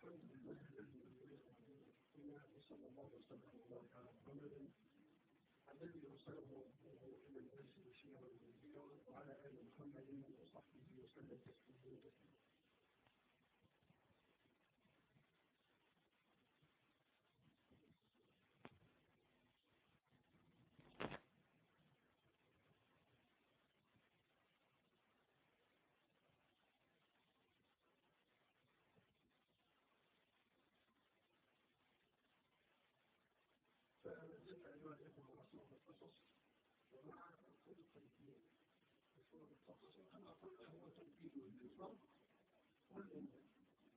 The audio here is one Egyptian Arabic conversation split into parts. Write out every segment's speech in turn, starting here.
الحمد لله الذي صلى الله وسلم وبارك على محمد الذي ارسله الى الناس بشيرا ونذيرا وعلى ال محمد وصحبه وسلم تسليما كثيرا فنزلت أيها الإخوة ورسول القصص ومع كل التنبيه رسول القصص أنا قلت هو تنبيه للفرد والإنسان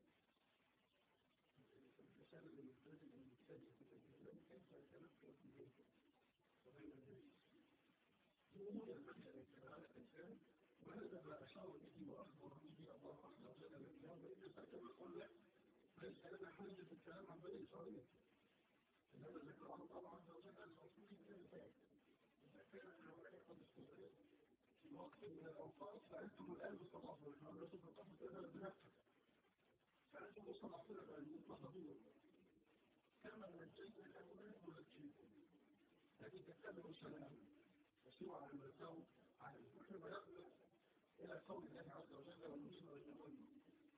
الرسالة الملتزم المبتدئ بتنبيه كيف يتنبه به وبين الناس جمهور المسألة كذلك الإنسان وهذا ما أشار به وأخبر به الله عز وجل بالكلام وإن سأتم يقول لك ليس لنا حاجة في الكلام عن بني إسرائيل إنما ذكره الله عز وجل الرسول من الفاتح إذا كان هؤلاء قد استغرقوا في وقت من الأوقات فأنتم الآن مستضعفون الرسول تطلب تذهب بنفسك فأنتم مستضعفون الآن مضطهدون كما نجينا هؤلاء ملكيكم لكن تتبعوا سلام وسيروا على الملكه على الكفر ويقبل إلى قول الله عز وجل والمسلم والمؤمن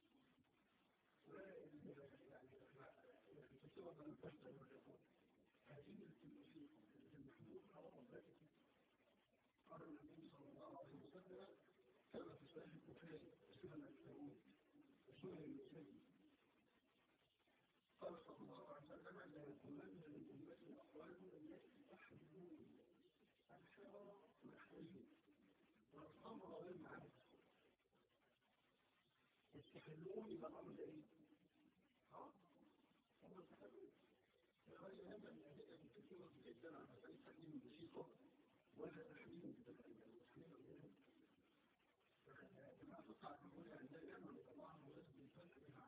يعني كثيرا من البشر واليقول هذه التمثيل المحمود على مملكته قال النبي صلى الله عليه وسلم كما في صحيح البخاري وسنن الداوود وسنن المسلم قال صلى الله عليه وسلم لا يكونن من امتي اقوال التي تحملون الحرى والحرير والخمر والمعز يستحلون بأمر ايه؟ ها؟ هم يستحلون فغير هذا من أدلة كثيرة جدا على مسألة تحليل الموسيقى ولا تحليل التحليل كما تقع في كل عندنا من الله ولازم الفرق بين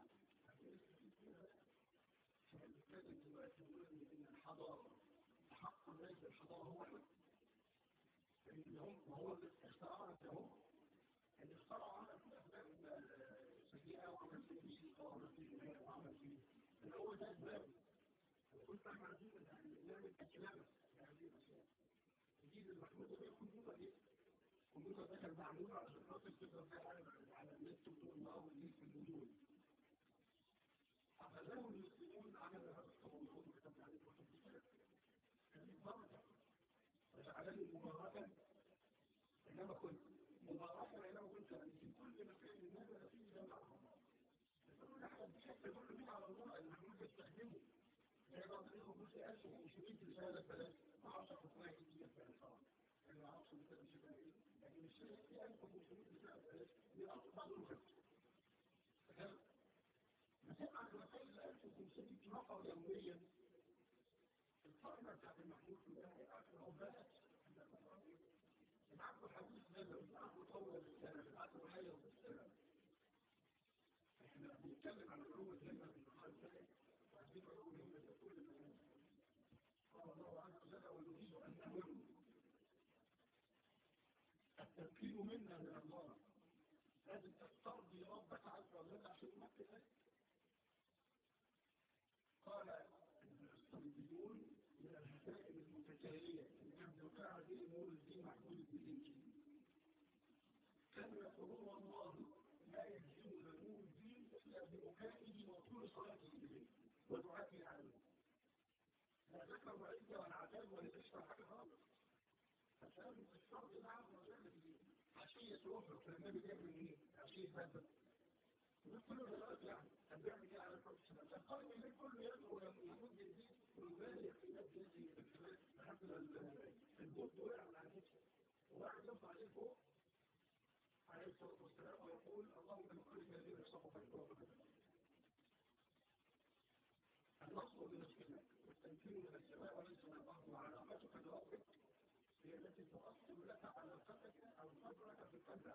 فبالتالي دلوقتي يقول ان الحضاره حق ليس الحضاره هو احنا لان هم وهو اللي اخترعنا هم اللي اخترعوا عمل في الافلام السيئه وعمل في الموسيقى وعمل في الغناء وعمل في اللي هو ده اسباب وكنت احنا عايزين نعمل الكلام هذه الاشياء الجيل المحمود ده الكمبيوتر ايه؟ الكمبيوتر ده كان معمول عشان خاطر تقدر تعمل على النت وتقول الله والليل في الوجود أخذاه المسلمون عمل هذا التوضيح وكتب عليه الكتب هذه الضربة وجعلني مباركا إنما كنت مباركا إنما كنت في كل مكان الناس فيه جمع كل أحد بشكل كل مين على الله المحمود يستخدمه زي بعض الإخوة بص 1500 رسالة ثلاثة ما أعرفش أخذها كتير في الإنسان أنا ما أعرفش مثلا شبه إيه لكن الشيء في 1500 رسالة ثلاثة دي أصبح ظروفة مسمع الرسائل 1500 نفر يوميا القائمة بتاعت المحمود في الله أكثر عبادة العقل الحديث نزل العقل طول السنة العقل حير السنة احنا بنتكلم عن علوم الهمة في المخالفة وعندنا علوم الهمة في كل مكان قال الله عز وجل ونريد أن نمر التمكين منا من الله لازم تسترضي ربك عز وجل عشان تمكن قال الصليبيون من الحسائل المتتالية الحمد لله هذه أمور الدين محمود الدين كانوا يقولون والله لا يجزم نمور الدين إلا ببكائه وطول صلاته إليه ودعاته عليه لا ذكر وعيدة ولا عذاب ولا تشفى حاجة خالص فسأل الشرط العام وجل عشية وفر فالنبي جاب من ايه؟ عشية بدر كل الوقت يعني كان بيعمل ايه على الفرس قال لي كل يدعو يمد الدين ويبالغ في نفس هذه الكلمات لحد البوت وقع من على نفسه وواحد يرفع عليه فوق عليه الصلاه والسلام ويقول اللهم من كل الذين يصحوا في الكفر النصر من السماء والتمكين من السماء وليس من الارض وعلاقتك بربك هي التي تؤثر لك علاقتك او قدرك في القدر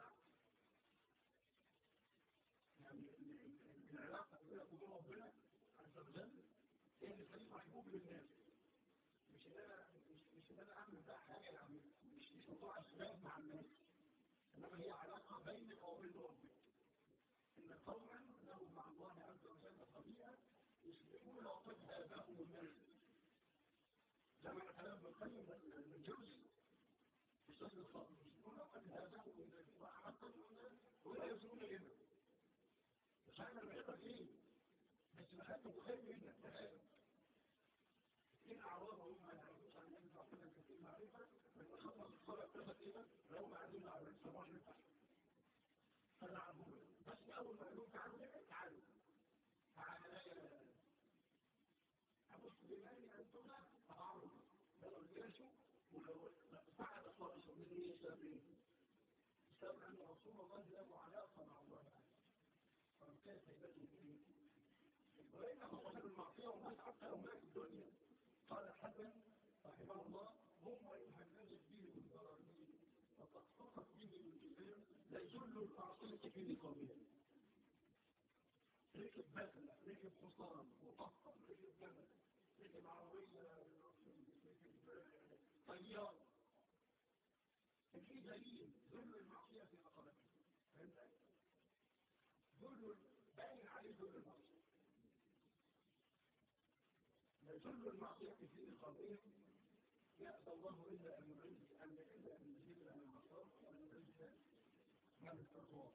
يعني العلاقة بينك وبين ربنا عز وجل هي اللي تخليك محبوب للناس مش ان انا مش مش ان انا اعمل بقى حاجه يعني مش مش موضوع اسباب مع الناس انما هي علاقه بينك وبين ربك ان قوما لهم مع الله عز وجل طبيعه يسلمون وقد هابهم الناس جمع كلام القيم من جوزي بصدر الخاطر يسلمون وقد هابهم الناس وأحطهم الناس ولا يسلمون هنا مش عارف العبرة فين بس محبه خير منك تهاب إن أعراضهم ما يعرفوش عن أن تعطينا كثير معرفة من أخذنا الصلاة ثلاثة كده لو ما عندنا على الصباح نفتح فنعبوه بس أول ما يقولون تعالوا تعالوا تعالى أبص بمالي أنتم تعالوا لو الجيشوا ولو فعل صالح من إيه سبيل بسبب أن رسول الله له علاقة مع الله فكيف يبدو فيه وإنما صاحب المعصية والناس حتى لو مات الدنيا قال الحسن رحمه الله هم يهنجت به الضرارين وقد فقط به الجبال ليجل المعصية في نقابها ركب بدلة ركب حصان مطهر ركب جمل ركب عربية ركب طيار في دليل ذل المعصية في رقبته فهمت؟ ذل باين عليه ذل المعصية ذل المعصية في رقبته يأبى الله إلا أن يعز أن إلا أن يزيد من البصر وأن يزيد من التقوى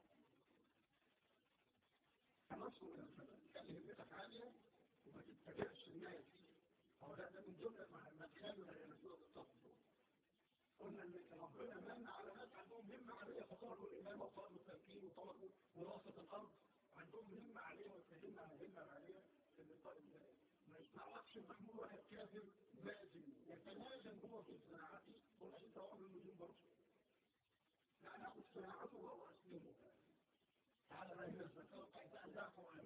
نصر من السبب كان همتك عالية وما تتبعش الناس هو ده من جملة ما تخلوا إلى سورة التقوى قلنا ان ربنا من على ناس عندهم همة عالية فطلبوا الإمام وطلبوا التمكين وطلبوا وراثة الأرض عندهم همة عالية واتهمنا عن الهمة العالية اللي ما يستعرفش محمود واحد كافر لازم يتناجم هو في صناعته قل انت وعمل النجوم برضه لا ناخد صناعته وهو اسلمه تعالى بقى هنا الزكاة وقعد أن لا قرآن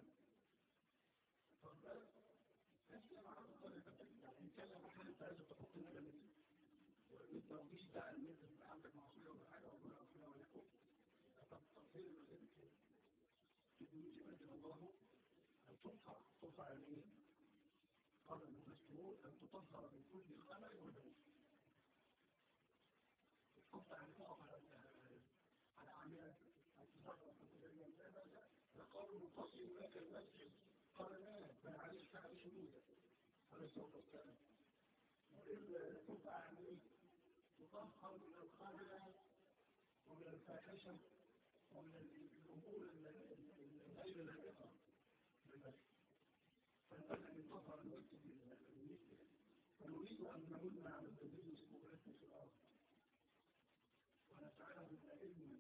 فقال أسلم عن الطريقة نتكلم عن أنت لازم تحط النبي وانت مفيش بقى ان انت تبقى عندك معصيه ولا حاجه ربنا يغفرها ولكم طب تغفير لذلك يجب ان الله ان تنفع تنفع الايه؟ قال المسلمون ان تطهر من كل خلل ودنس تنفع ان تقف على على اعمال لقالوا نقصر لك المسجد قال لا بل عليه الشعب شهودا عليه الصلاه والسلام وإلا تنفع عن ايه؟ تطهر من الخاملة ومن الفاحشة ومن الأمور غير لائقة فالبدء من تطهر المسجد بالمثل ونريد أن نمن على التدريس مغلقة في الأرض ونجعلهم أئمة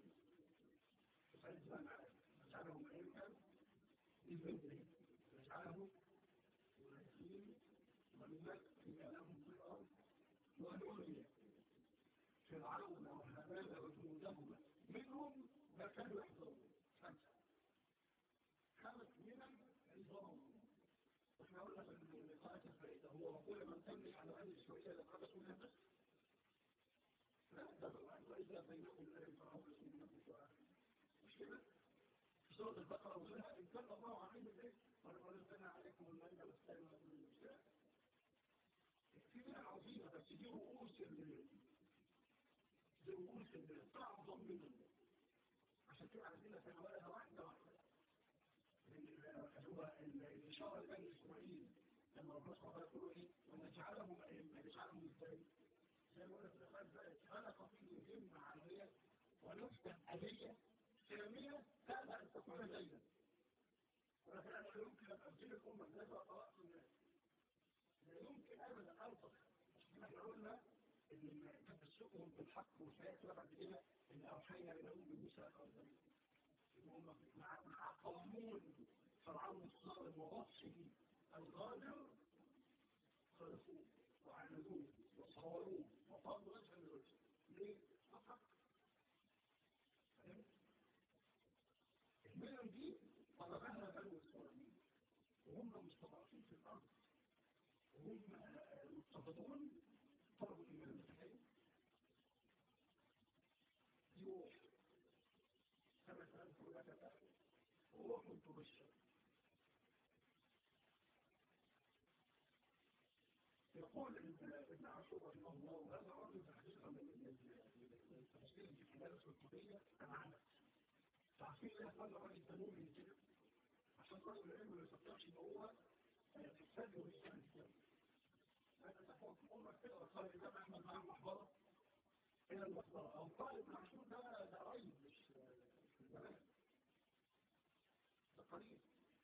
نجعلهم أئمة بذنبهم نجعلهم مؤثرين ونمكن لهم في الأرض ونعلي فرعون وهامان وجنودهما منهم ما كانوا يحضرون خمسة خمس منهم عظام احنا قلنا في اللقاءات الفائدة هو وكل من تملك على أهل الشوية لقبس منها بس لا ده وإذا بينهم الأهل فرعون سنة الشعار مش كده؟ في سورة البقرة وغيرها إن كان الله عليهم الإيه؟ ولقد أنزلنا عليكم المائدة والسلام والسلام في منها عظيمة بس دي رؤوس رؤوس الأعظم منهم عشان كده عندنا في الورقة واحدة واحدة هو الإشارة لبني إسرائيل لما ربنا سبحانه يقول إيه ونجعلهم أئمة نجعلهم إزاي؟ زي ما قلنا في الأخير بقى خلق فيهم همة عالية ونفسا أبية سامية تابع أن تكون زينا ولكن أنا لا يمكن أن أبدل الأمة الناس وأطلقت الناس لا يمكن أبدا أرضك احنا قلنا ان تمسكهم بالحق والحياة بعد كده ان اوحينا اليهم بموسى الارض هم مع قانون فرعون الصالح وغطشه الغادر خلفوه وعندوه وصوروه وفضلوا وجه الوجه ليه؟ الحق فهمت؟ المنن دي طلبها بنو اسرائيل وهم مستضعفين في الارض وهم مضطهدون طلبوا الإيمان المسيحي يوح كما سألت لك روح تبشر يقول ابن عاشور رحمه الله هذا رجل تحقيقا من التفسير في الكتابة الكتبية أنا تعرفين ليه هذا الراجل تنور من كده عشان رجل العلم ما يستطيعش ان هو الفجر والشمس هذا تفوق أمك كده وصار الإمام أحمد معاه محبرة إلى المحبرة أو طالب معشور ده ده قريب مش زمان ده قريب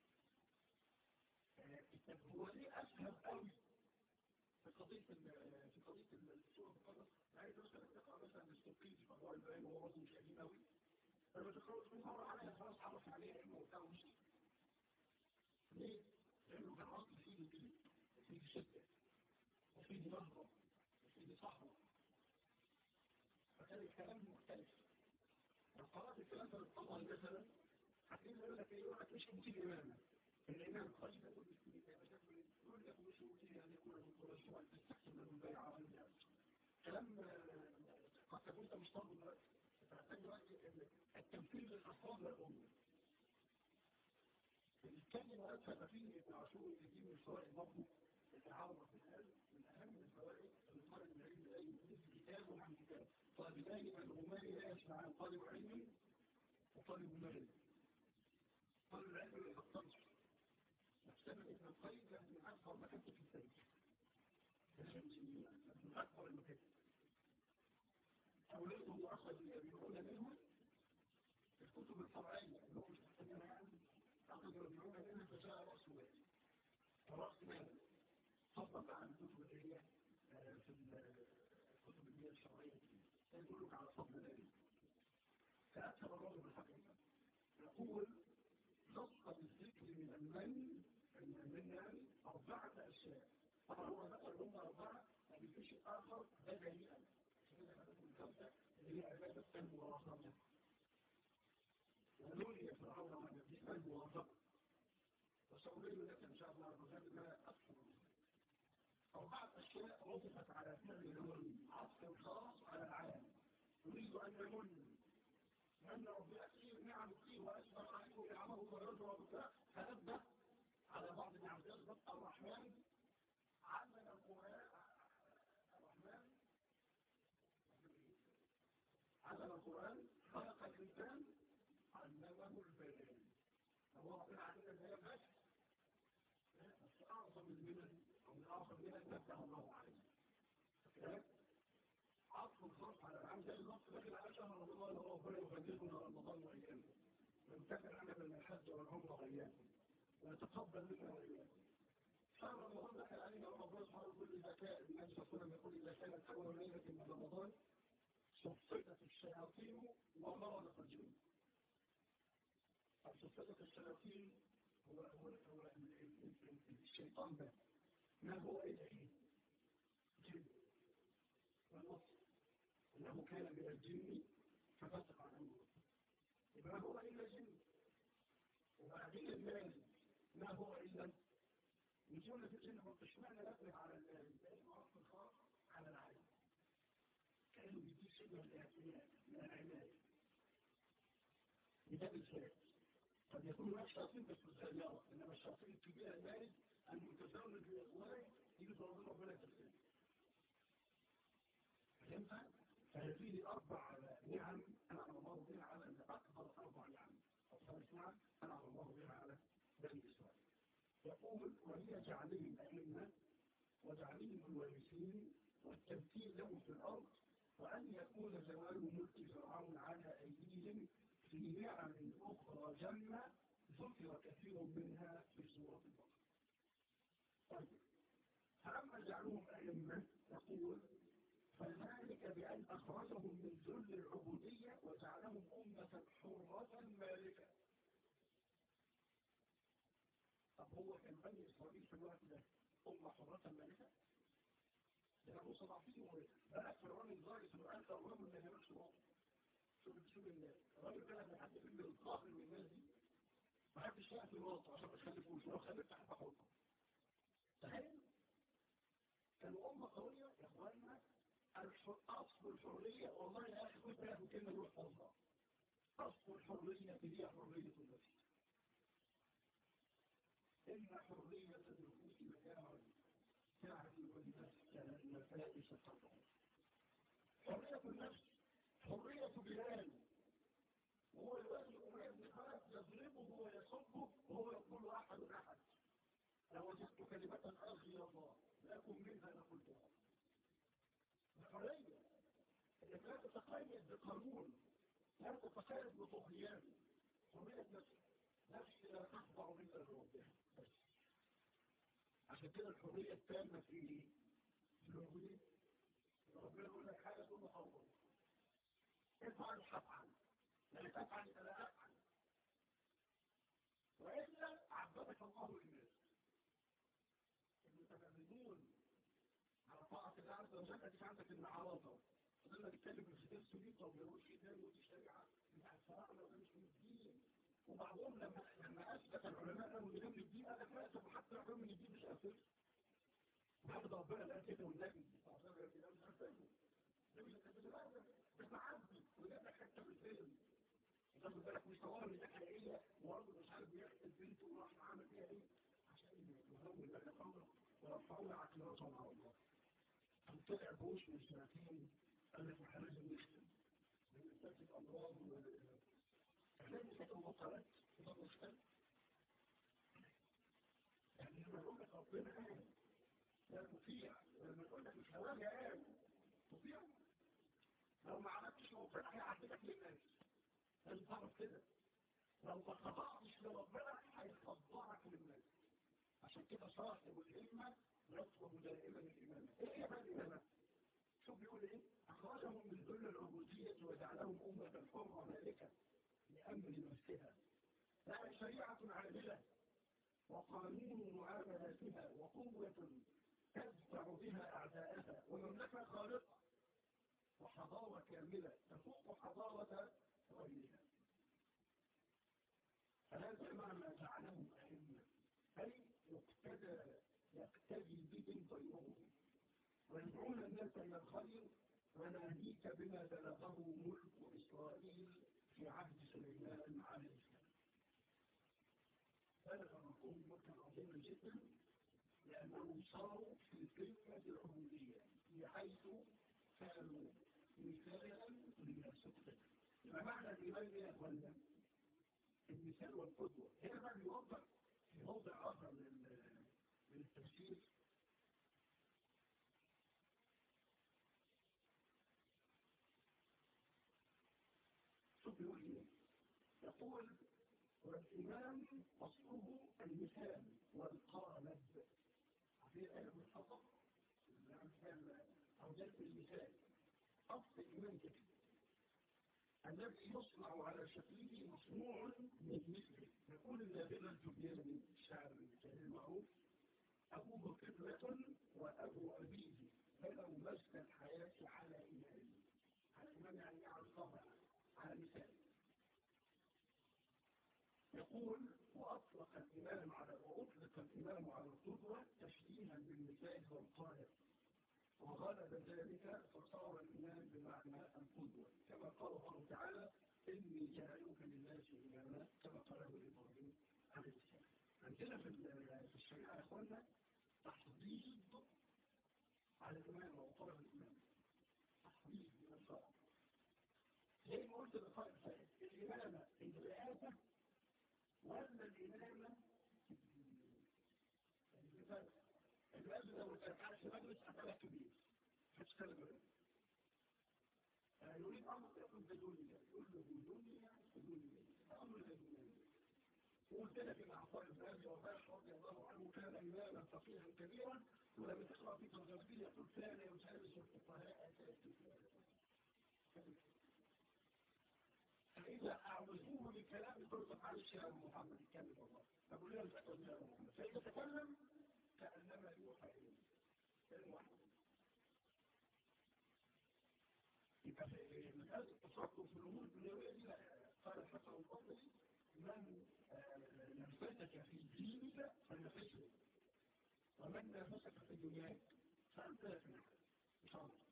هو ليه أسهل قوي في قضية في قضية السورة المقدس عايز مثلا تقرأ مثلا السوقي في موضوع البيان وهو برضه مش قديم قوي لما تقرأ من مرة عليها خلاص عرف عليه علمه وبتاع ومشي ليه؟ لأنه كان أصل فيه فيه فيه شدة وفيه نهضة وفيه صحوة فكان الكلام مختلف لو قرأت الكلام ده الطبعي مثلا هتلاقيه يقول لك يقول لك مش كتير إمامة الإمام خشب يقول لك يقول لك مش كتير يعني يكون من قريش وأن تستحسن من البيع كلام قد تكون أنت مش طالب دلوقتي فتحتاج دلوقتي التمثيل للأفراد والأمة الكلمة أكثر فيه ابن عاشور يجيب من الفوائد برضه التعاون في القلب من أهم الفوائد اللي طالب العلم لا يمكن كتاب وعن كتاب طالبان الغمالي لا يسمع عن طالب علم وطالب مال طالب العلم ما يفكرش مكتبة ابن القيم كانت من أكبر مكاتب في التاريخ من أكبر المكاتب أولاده أخذ يبيعون منهم الكتب الفرعية اللي هو مش محتاجين يعني أخذ يبيعون منها فجاء رأس مال رأس مال طبق عن الكتب اللي هي في الكتب اللي هي الشرعية يقول لك على فضل ذلك فأكثر الرجل الحقيقة يقول نص بالذكر من المن من المن يعني أربعة أشياء طبعا هو ذكر هم أربعة وفي شيء آخر بدنيا الخمسة اللي هي عبادة المراقبة ونولي فرعون عن المراقبة وسأقول لك إن شاء الله الرجال ما أكثر أربعة أشياء وضفت على فعل الأول عطف خاص على العالم نريد أن نمن من ربنا كثير نعم كثير وأسبق عليكم نعمه ويرجو وبكاء فنبدأ على بعض النعم يصدق الرحمن علم القرآن الرحمن علم القرآن خلق الإنسان علمه البيان هو ربنا عندنا البيان بس بس أعظم المنن أو من أعظم المنن نبدأ الله عليه عطف الخاص على العام زي النص لكن على شهر رمضان هو ربنا يبلغنا رمضان وإيامه ويمتثل عمل من الحج والعمرة وإيامه ويتقبل منا وإيامه شهر رمضان دخل علينا رمضان سبحانه كل ذكاء النبي صلى الله عليه وسلم يقول إذا كانت أول ليلة من رمضان صفدت الشياطين ومرضت الجن صفدت الشياطين هو هو هو الشيطان ده ما هو إلا إيه؟ جن والنص إنه كان من الجن ففسق عن أمره يبقى هو إلا جن وبعدين المال ما هو إلا من جملة الجن قلت اشمعنى نقلب على المال لأنه أصل خاص على العالم كانوا بيجيب شبه الاعتناء من العناية لذلك الفات قد يكون هناك شاطين بس بالسيارة إنما الشاطين الكبير المالك المتزوج بالإخوان يجي ربنا ربنا تفسير فهمت؟ فهذه أربع نعم أنعم الله بها على أكبر أربع نعم أكبر نعم أنعم الله بها على بني إسرائيل يقول وهي جعلهم أئمة وجعلهم الوارثين والتمثيل لهم في الأرض وأن يكون زوال ملك فرعون على أيديهم في نعم أخرى جمة ذكر كثير منها في سورة البقرة. طيب فأما جعلهم أئمة يقول فذلك بأن أخرجهم من ذل العبودية وجعلهم أمة حرة مالكة طب هو كان بني إسرائيل في الوقت ده أمة حرة مالكة؟ ده كانوا صداقين بقى فرعون الظاهر في أنت الرجل اللي هيمشي شروط شوف شوف الراجل ده لما حد يقول القاهر من الناس دي ما حدش يأتي راسه عشان ما تخلفوش لو خلفت حتى حرة تخيل كانوا أمة قوية يا إخواننا أصل الحرية والله يا أخي كنت أخذ كلمة روح فضلها أصل الحرية هي حرية النفس إن حرية النفوس مكان تعرف ولنفسك النفائس تطلع حرية النفس حرية بلال وهو الذي أمر بن خلف يضربه ويصبه وهو يقول أحد أحد لوجدت كلمة أرضي الله لكم منها لقلتها بحرية انك لا تتقيد بقانون لا تتقيد بطغيان حرية نفسك نفسي لا تخضع إلا لربها بس عشان كده الحرية التامة في ايه؟ في العبودية ربنا يقول لك حاجة تقول له حاضر افعل افعل لا تفعل فلا افعل وإلا عبدك الله للناس المتفردون على طاعة الله عز وجل دي عندك المعارضة فضلنا نتكلم في الكتاب سليطة ويقول شيء تاني ودي شريعة بتاع الفراعنة وده مش من الدين وبعضهم لما لما اثبت العلماء لهم اللي من الدين قال لك لا طب حتى العلماء من الدين مش اساس بعد ربنا قال كده والنبي صلى الله عليه وسلم مش اساسه بس عدي وجاب لك حتى بالفيلم خد بالك مش صور اللي حقيقيه وبرضه مش عارف بيحكي البنت وراح عمل فيها ايه عشان يهون لك الامر ورفعوا عقلاتهم على الله طلع بوش من سنتين قال لك احنا لازم نختم لان تاتي الامراض لازم تكون مقالات ده مشكلة يعني لما يقول لك ربنا قال لا تطيع لما يقول لك مش هواجه قال تطيع لو ما عملتش ربنا هيعدلك للناس لازم تعرف كده لو ما خضعتش لربنا هيخضعك للناس عشان كده صاحب الهمة يطلب دائما الإمامة ايه هي بقى الإمامة؟ شوف بيقول ايه؟ أخرجهم من ذل العبودية وجعلهم أمة حرة مالكة لأمر نفسها لها شريعة عادلة وقانون معاملاتها وقوة تدفع بها أعداءها ومملكة خالقة وحضارة كاملة تفوق حضارة غيرها فهذا معنى جعلهم أئمة أي يقتدى يقتدي بهم غيرهم ويدعون الناس إلى الخير وناهيك بما بلغه ملك إسرائيل في عهد سليمان عليه السلام بلغ مفهوم ملكا عظيما جدا لأنهم صاروا في قمة العبودية بحيث كانوا مثالا للناس ما معنى الإيمان يا أخوانا؟ المثال والقدوة هنا بقى بيوضح في موضع آخر من التفسير شوف يقول ايه يقول والإمام أصله المثال والقالب عارفين الآية بالحصر أو جلب المثال أصل الإمام كده الذي يصنع على شكله مصنوع من مثله يقول النابلة الجبيان الشاعر المثال المعروف أبوه قبلة وأبو أبيه بنوا مسك الحياة على إمام على إمام يعني على الطبع على مثال يقول وأطلق الإمام على وأطلق الإمام على القدوة تشبيها بالمثال والقالب وغلب ذلك فصار الإمام بمعنى القدوة كما قال الله تعالى إني جعلك للناس إماما كما قاله إبراهيم عليه السلام عندنا في الشريعة يا إخوانا تحضيض على الإمام وطلب الإمام تحضيض من الصلاة زي ما قلت بالقائد الثالث الإمامة الرئاسة ولا الإمامة الرئاسة لو ما ترفعش مجلس أبدا كبير مش كلام يريد أمر يكون بدنيا يقول له بدنيا بدنيا أمر بدنيا وقلت لك ان عطاء الزهري وفاش رضي الله عنه كان إماما فقيها كبيرا ولما تقرأ في تجربية يقول كان يسالس الفقهاء أساسي فإذا أعوذوه بكلام قلت معلش يا محمد اتكلم والله فقول له تقول يا محمد فإذا تكلم كأنما يوحى إليه المحمد يبقى مسألة التصرف في الأمور الدنيوية دي قال الحسن البصري من نفسك في دينك فنفسه ومن نفسك في دنياك فأنت يفنح إن شاء الله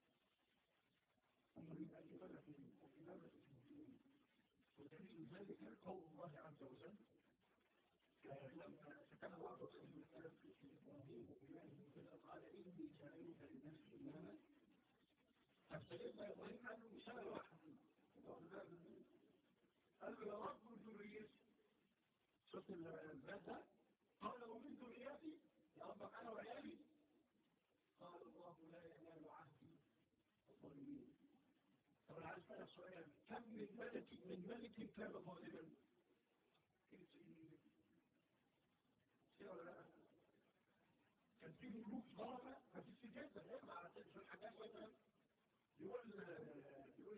أما يبقى الإمامة في الإمامة في الدين ودليل ذلك قول الله عز وجل لما سكن الله رسول الله في إبراهيم وإبراهيم قال إني جعلك للناس إماما فسيدنا إبراهيم قال له مش أنا لوحدي قال له يا رب ذريتي شفت الباب ده قال ومن ذريتي يا ربك انا وعيالي قال الله لا ينال عهدي الظالمين طب انا عايز اسالك سؤال كم من ملك من ملك كان ظالما كيف تقول ولا لا كان في ملوك ظلمه ما فيش جدا يطلع على سيد الحاجات مثلا يقول يقول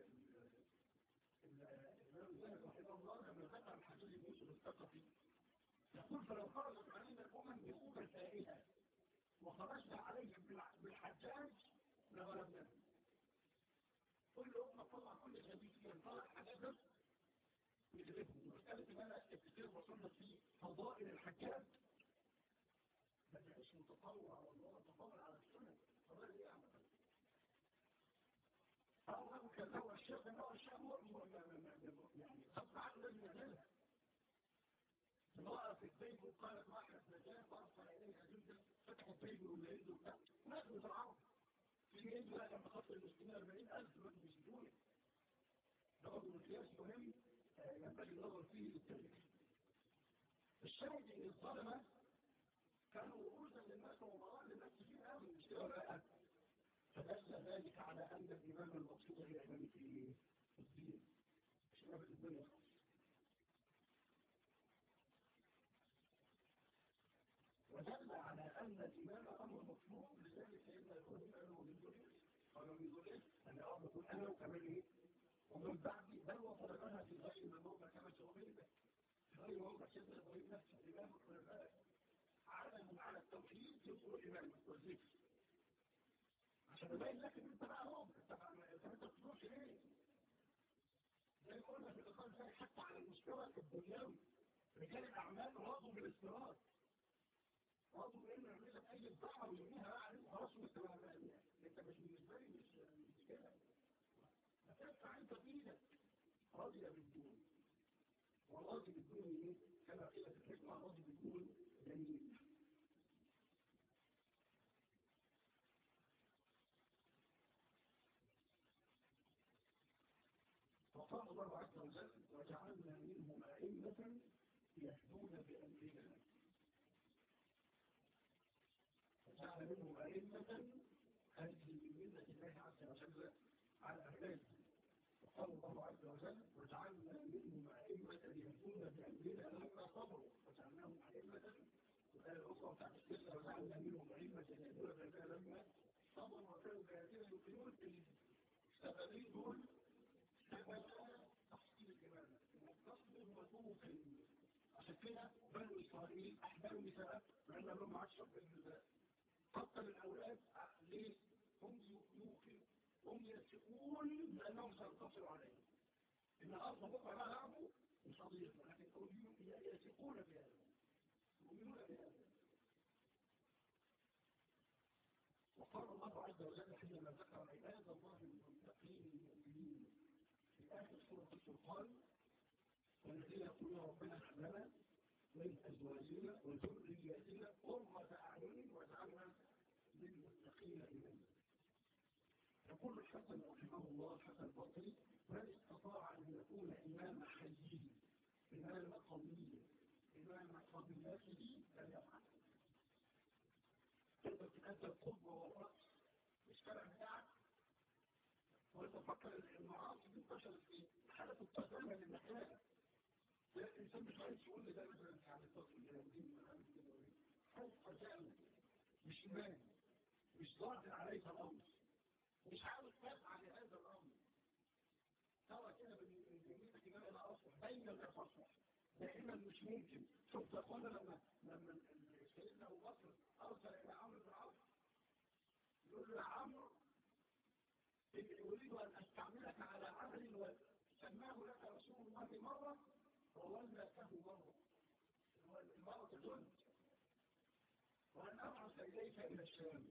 الإمام زاهد رحمه الله لما ذكر الحديث يوسف الثقفي يقول فلو خرجت علينا الأمم بقوة سائلة وخرجنا عليهم بالحجاج لغلبنا كل أمة طلع كل شديد فيها طلع حاجات يدركهم مسألة إن أنا كتير وصلنا في فضائل الحجاج ده مش متطوع والله متطوع على السنة فضائل إيه عمل أو أو كذا والشيخ أو الشيخ يعني طبعا عقل المجال امرأة في البيت وقالت واحد نجاة وأرسل إليها جدا فتح البيت والليل وبتاع ناس بترعاهم في جيد بقى لما خط المسلمين 40000 دلوقتي مش دول ده برضه مقياس مهم ينبغي النظر فيه للتاريخ الشاهد ان الظلمه كانوا رؤوسا للناس ومراء للناس كتير قوي مش كده ولا فدل ذلك على ان الامام المقصود هي امام في الدين مش امام الدنيا ودل على ان الامام امر مطلوب لذلك سيدنا يقول انا ومن ذريتي قالوا من ذريتي انا اب يقول انا وكمان ايه ومن بعد بل وفرقها في غير الموضع كما سئلت في غير موضع سيدنا ابراهيم نفسه الامام الخلفاء علم على التوحيد يذكر الامام والذكر عشان يبين لك ان انت بقى هو انت انت ما بتروحش ليه زي ما قلنا في اللقاء الثاني حتى على المستوى الدنيوي رجال الاعمال راضوا بالاستيراد راضوا بان يعمل لك اي بضاعه ويرميها بقى عليك خلاص وانت انت مش بالنسبه لي مش مش كده فتدفع انت بايدك راضي بالدون والراضي بالدون ايه؟ كما قيل في الحكمه راضي بالدون جميل وقال الله عز وجل وجعلنا منهم أئمة يهدون بأمرنا وجعل منهم أئمة هذه من ملة الله عز وجل على أهلاته وقال الله عز وجل وجعلنا منهم أئمة يهدون بأمرنا لما صبروا وجعلناهم أئمة وقال الأخرى بتاعت السلة وجعلنا منهم أئمة يهدون بأمرنا لما صبروا وكانوا بآياتنا يوقنون السببين دول تحصيل الإمامة تصبر وتوقن عشان كده بنو إسرائيل أحبالوا مثال لأن لهم عشر قتل الأولاد ليه؟ هم يوقنوا هم يثقون بأنهم سينتصروا عليهم إن الأرض بكرة لا يعبوا مش قضية لكن هم يثقون بهذا يؤمنون بهذا وقال الله عز وجل حينما ذكر عباد الله المتقين المؤمنين في آخر سورة الفرقان والذين يقولون ربنا هب لنا من أزواجنا وذرياتنا قرة أعين واجعلنا للمتقين إماما يقول الحسن رحمه الله الحسن البصري من استطاع أن يكون إمام حيه إمام قومي إمام قبيلته فليفعل تقدر تأدى القدوة والرأس مش كلام بتاعك وتفكر المعاصي دي انتشرت في حالة التسامح للمحيان الإنسان مش عايز يقول لي ده مثلا يعني الطفل اليهودين خوف فجأة مش إيمان مش ظاهر عليك الأمر مش عاوز تفعل هذا الأمر ترى كده بنجميتك إمام إلى أصلح بين الأصلح دائما مش ممكن شفت أخوانا لما لما سيدنا أبو بكر أرسل إلى عمرو بن عوف يقول له يا عمرو إني أريد أن أستعملك على عمل وسماه لك رسول الله مرة وولته مرة المرة تجد وأن أبعث إليك إلى الشام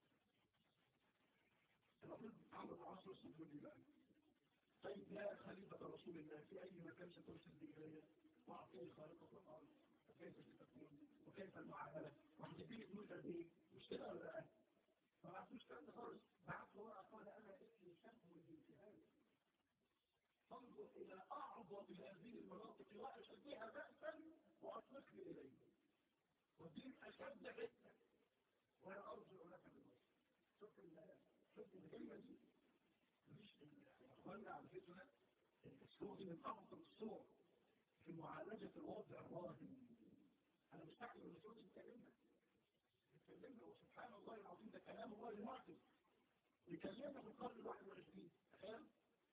المفروض عمرو بن عاص رسول الله طيب يا خليفة رسول الله في أي مكان سترسل بي إليه وأعطيني خارقة الأرض وكيف ستكون وكيف المعاملة وهتديني فلوس قد إيه مش كده ولا لا ما بعتوش كلام ده خالص بعت له ورقة قال أنا اسمي شهم الانتهاء فانظر إلى أعظم هذه المناطق وأشدها بأسا وأطلقني إليه والدين أشد حتة ولا أرجع لك بالنصر شوف شوف الكلمة دي مش أخوانا على فكرة الأسلوب من أفضل الصور في معالجة الوضع الراهن أنا مستعجل من صوت الكلمة الكلمة وسبحان الله العظيم ده كلام الله المعجز لكلمة في القرن الواحد والعشرين تخيل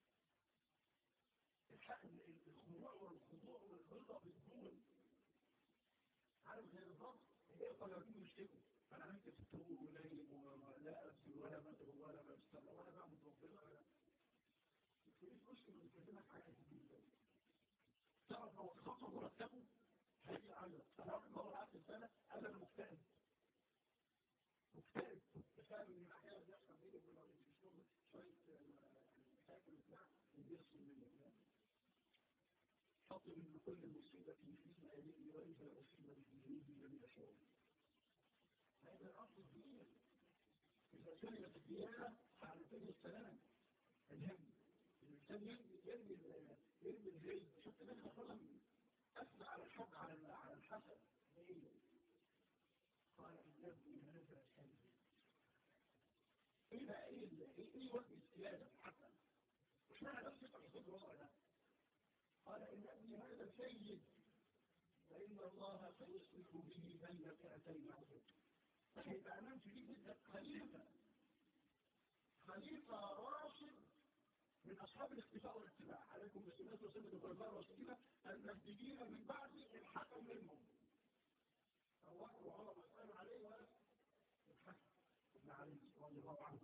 الخضوع والخضوع والرضا بالدون عارف زي بالظبط يقدر يكون مشكلة فأنا عملت في الطرق قليل ولا أبذل ولا بدر ولا بستنى ولا بعمل ربنا ولا مش مشكلة بتكلمك حاجة جديدة تعرف لو خطر مرتبه هيجي على تعرف لو قعدت السنة أنا مكتئب مكتئب بسبب ان الاحيان اللي بيحصل بيني وبين الراجل في الشغل شويه مشاكل وبتاع وبيحصل مني حاطط ان كل مصيبه في اسم ابيه واذا مصيبه في جنوبي لم يشعر هذا الاصل الدين اذا سلمت الديانه فعلتني السلام الهم الانسان يرمي يرمي يرمي الجيد شفت النبي صلى الله عليه وسلم اثنى على الحق على على الحسن ليه؟ قال إنه هذا سيد إيه إيه إيه وجه السيادة حتى مش معنى نفس الحسن الوضع ده قال إن ابني هذا سيد فإن الله سيصلح به بين فئتين عظيم فهيبقى أمام شديد جدا خليفة خليفة راشد من أصحاب الاختفاء والاتباع عليكم بسنة وسنة الخلفاء الراشدين المهديين من بعد الحكم منهم الله وعلى مسألة عليه ولا الحسن ابن علي رضي الله عنه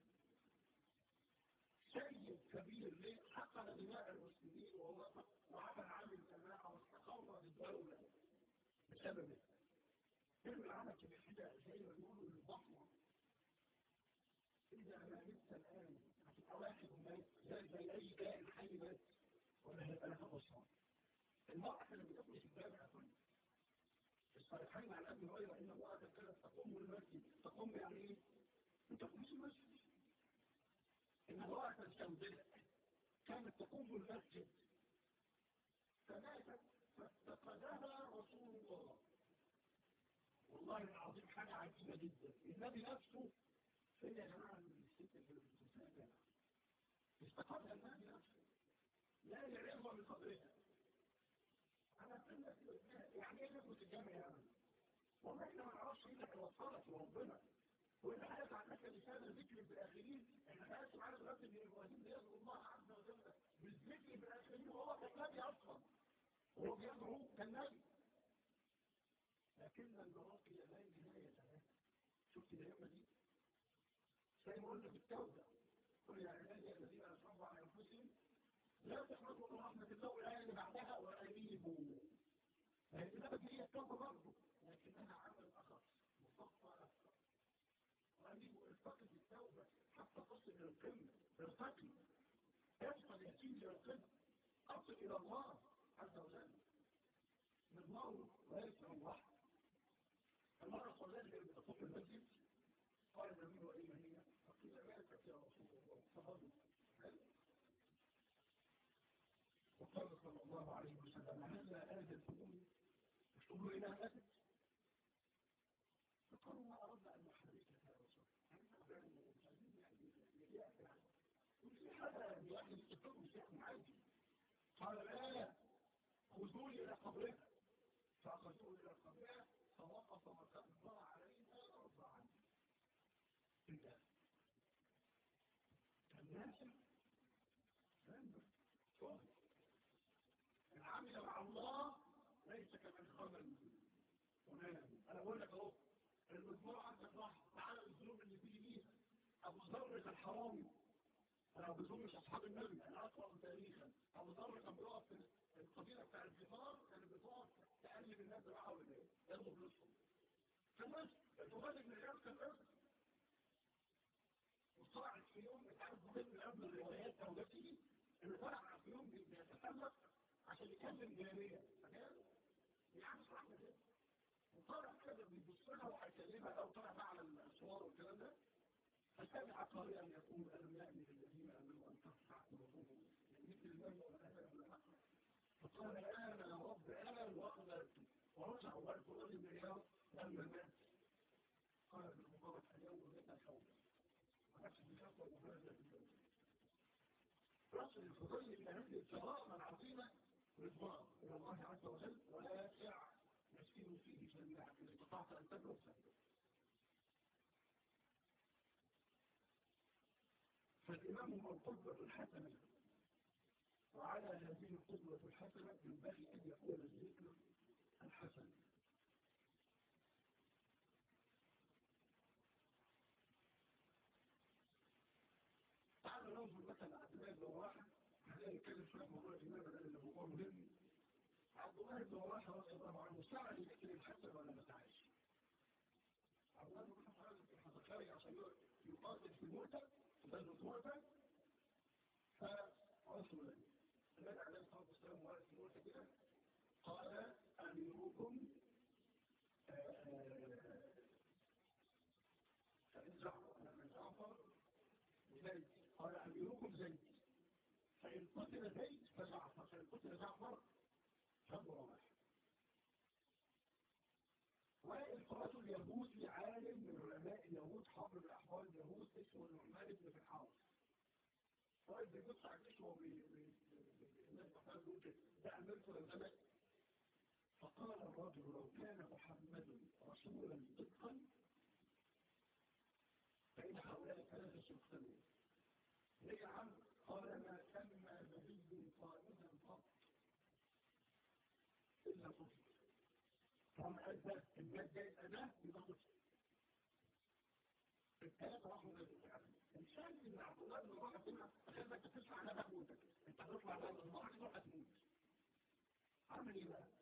سيد كبير ليه حقن دماء المسلمين وهو وعمل عامل جماعة واستقر بالدولة بسببه كل العمل كده زي ما بيقولوا الضحوة إذا ما مت الآن هتبقى واحد ميت زي زي أي كائن حي مات ولا هيبقى لها بصمة المرأة اللي بتاكل في الباب أكل الصالحين على ابن هريرة إن الله كانت تقوم المسجد تقوم يعني إيه؟ أنت تقوم المسجد إن الله تستودع كانت تقوم المسجد فماتت فافتقدها رسول الله والله العظيم حاجة عجيبة جدا النبي نفسه فين يا جماعة الست اللي بتتساجع استقرها النبي نفسه لا يعظم بقدرها أنا أقول يعني ايه نفس الجامعة يعني والله احنا ما نعرفش ايه اللي وصلت لربنا وإن حياة عنك لسان الذكر بالآخرين إحنا حياة معانا دلوقتي إن إبراهيم بيدعو الله عز وجل بالذكر بالآخرين وهو كان نبي أصلا هو بيدعو كان نبي لكن المراقي لا نهاية لها شفت الأيام دي؟ زي ما قلنا في التوبة قل يا عبادي الذين أسرفوا على أنفسهم لا تحرقوا من رحمة الله والآية اللي بعدها وأنيبوا فهي الكتابة هي التوبة برضه لكنها عمل أخص مصفى أكثر وأنيبوا ارتقي في التوبة حتى تصل إلى القمة ارتقي يصل اليتيم إلى القمة أصل إلى الله عز وجل نضمره وليس الله المرة صلى الله عليه وسلم المسجد قال النبي وإيمان هي فقيل مالك يا رسول الله فضل وقال صلى الله عليه وسلم هذا آذى الأمم اشتبوا إلى أسد فقالوا ما أردنا أن نحركك يا رسول هذا يعني التقوم شيء عادي قال لا خذوني إلى قبرها فأخذوه إلى قبرها فوقف وكبر عليها أربعا إذا الناس العمل مع الله ليس كمن خمل ونام انا بقول لك اهو المجموعه عندك راح تعالى الذنوب اللي بيجي بيها ابو ذر الحرامي انا ما بظنش اصحاب النبي انا اقرا تاريخا ابو ذر كان بيقف في القبيله بتاع الفطار كان بيقف تقلب الناس معاه ولا ايه؟ ياخدوا فلوسهم فالناس الفضائل بن عياض كان اسد وطلع في يوم مش عارف ضمن قبل الروايات او ده فيه اللي طلع في يوم بيتسلق عشان يكلم جارية فكان يعني صح كده وطلع كده بيبص لها وهيكلمها او طلع بقى على الصور والكلام ده فسمع قارئا يقول الم يأمن الذين امنوا ان ترفع قلوبهم مثل المال والاهل فقال انا يا رب انا واقبلت ورجع وقال قرآن بن عياض لما مات قال ابن مبارك اليوم مات الحوض ونفس بشرط ومبارك اليوم رأس الفضيل من هذه الكرامة العظيمة رضوان إلى الله عز وجل واسع يسكن فيه جميعا إن استطعت أن تبلغ فبلغ فالإمام هو القدوة الحسنة وعلى هذه القدوة الحسنة ينبغي أن يكون الذكر الحسن تعالوا ننظر مثلا عبد الله بن رواحه هذا نتكلم شويه موضوع الامام لان هو مهم عبد الله بن رواحه رضي الله عنه سعى لذكر الحسن ولا ما سعاش؟ عبد الله بن رواحه خارج عشان يقاتل في الموتى في غزوه الموتى فرسول النبي عليه الصلاه والسلام وقال في الموتى كده قال اميركم جعفر زيد قال أميركم زيد فإن قتل زيد فجعفر فإن قتل جعفر فابو رواح والفرات اليهود عالم من علماء اليهود حبر الأحوال اليهود اسمه النعمان بن الحارث طيب بيبص على الجيش وهو الناس بتقول له كده ده أميرته لو زمت فقال الرجل لو كان محمد رسولا صدقا فإن هؤلاء الثلاثة سيقتلون ليه عم قال ما سمى نبي قائدا قط إلا قتل طبعا أدى الجد أداه يبقى قتل الثلاثة راحوا الإنسان اللي عبد الله بن رواحة كده أخذك تسمع على مهموتك أنت هتطلع بعد المعركة تروح هتموت عمل إيه بقى؟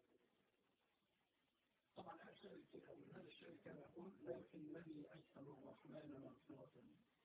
طبعا أكثر الكتاب من هذا الشيء كان يقول لكن الذي أسأل الرحمن مغفرة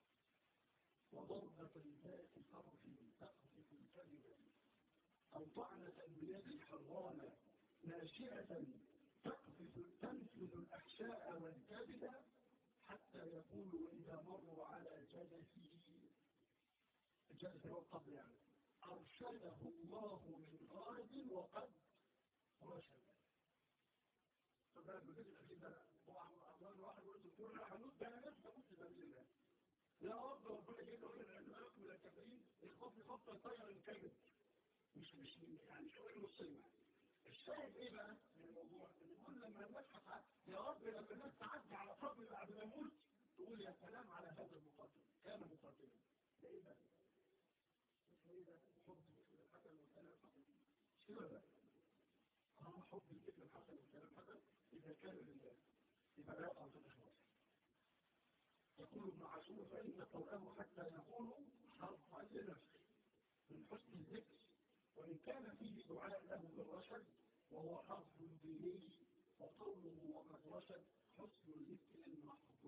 وضربة ذات حرف تقذف الكذب أو طعنة بيد حرامة ناشئة تقذف تنفذ الأحشاء والكبد حتى يقول إذا مروا على جلسه الجلس هو القبل يعني أرشده الله من غرض وقد رشد فبقى بجد الأخير ده هو أول واحد يقول دكتور لا حنوت ده أنا نفسي أموت سبيل الله لا رب ربنا يجيب من العلماء من الكافرين الخوف خط الطير الكذب مش مش يعني مش قول مصيبة الشاهد ايه بقى من الموضوع ان كل لما نبحث يا رب لما الناس تعدي على صبر بعد ما يموت تقول يا سلام على هذا المقاتل كان مقاتلا ده ايه ده؟ ايه ده؟ حب الحسن والكلام حسن مش كده بقى؟ اه حب الاسم الحسن والكلام حسن إذا كان لله يبقى لا يقع في الإخلاص يقول ابن عاشور فإن قوله حتى يقول حرفا لنفسه من حسن الذكر وإن كان فيه دعاء له بالرشد وهو حرف ديني وقوله وقد رشد حسن الذكر المحفوظ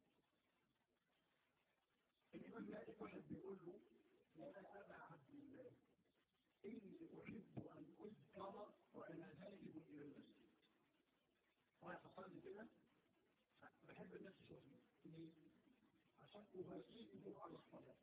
الإمام مالك واحد بيقول له يا أبا عبد الله إني أحب أن أذكر وأنا ذاهب إلى المسجد رايح اصلي كده بحب الناس تشوفني ليه؟ عشان أهيئهم على الصلاة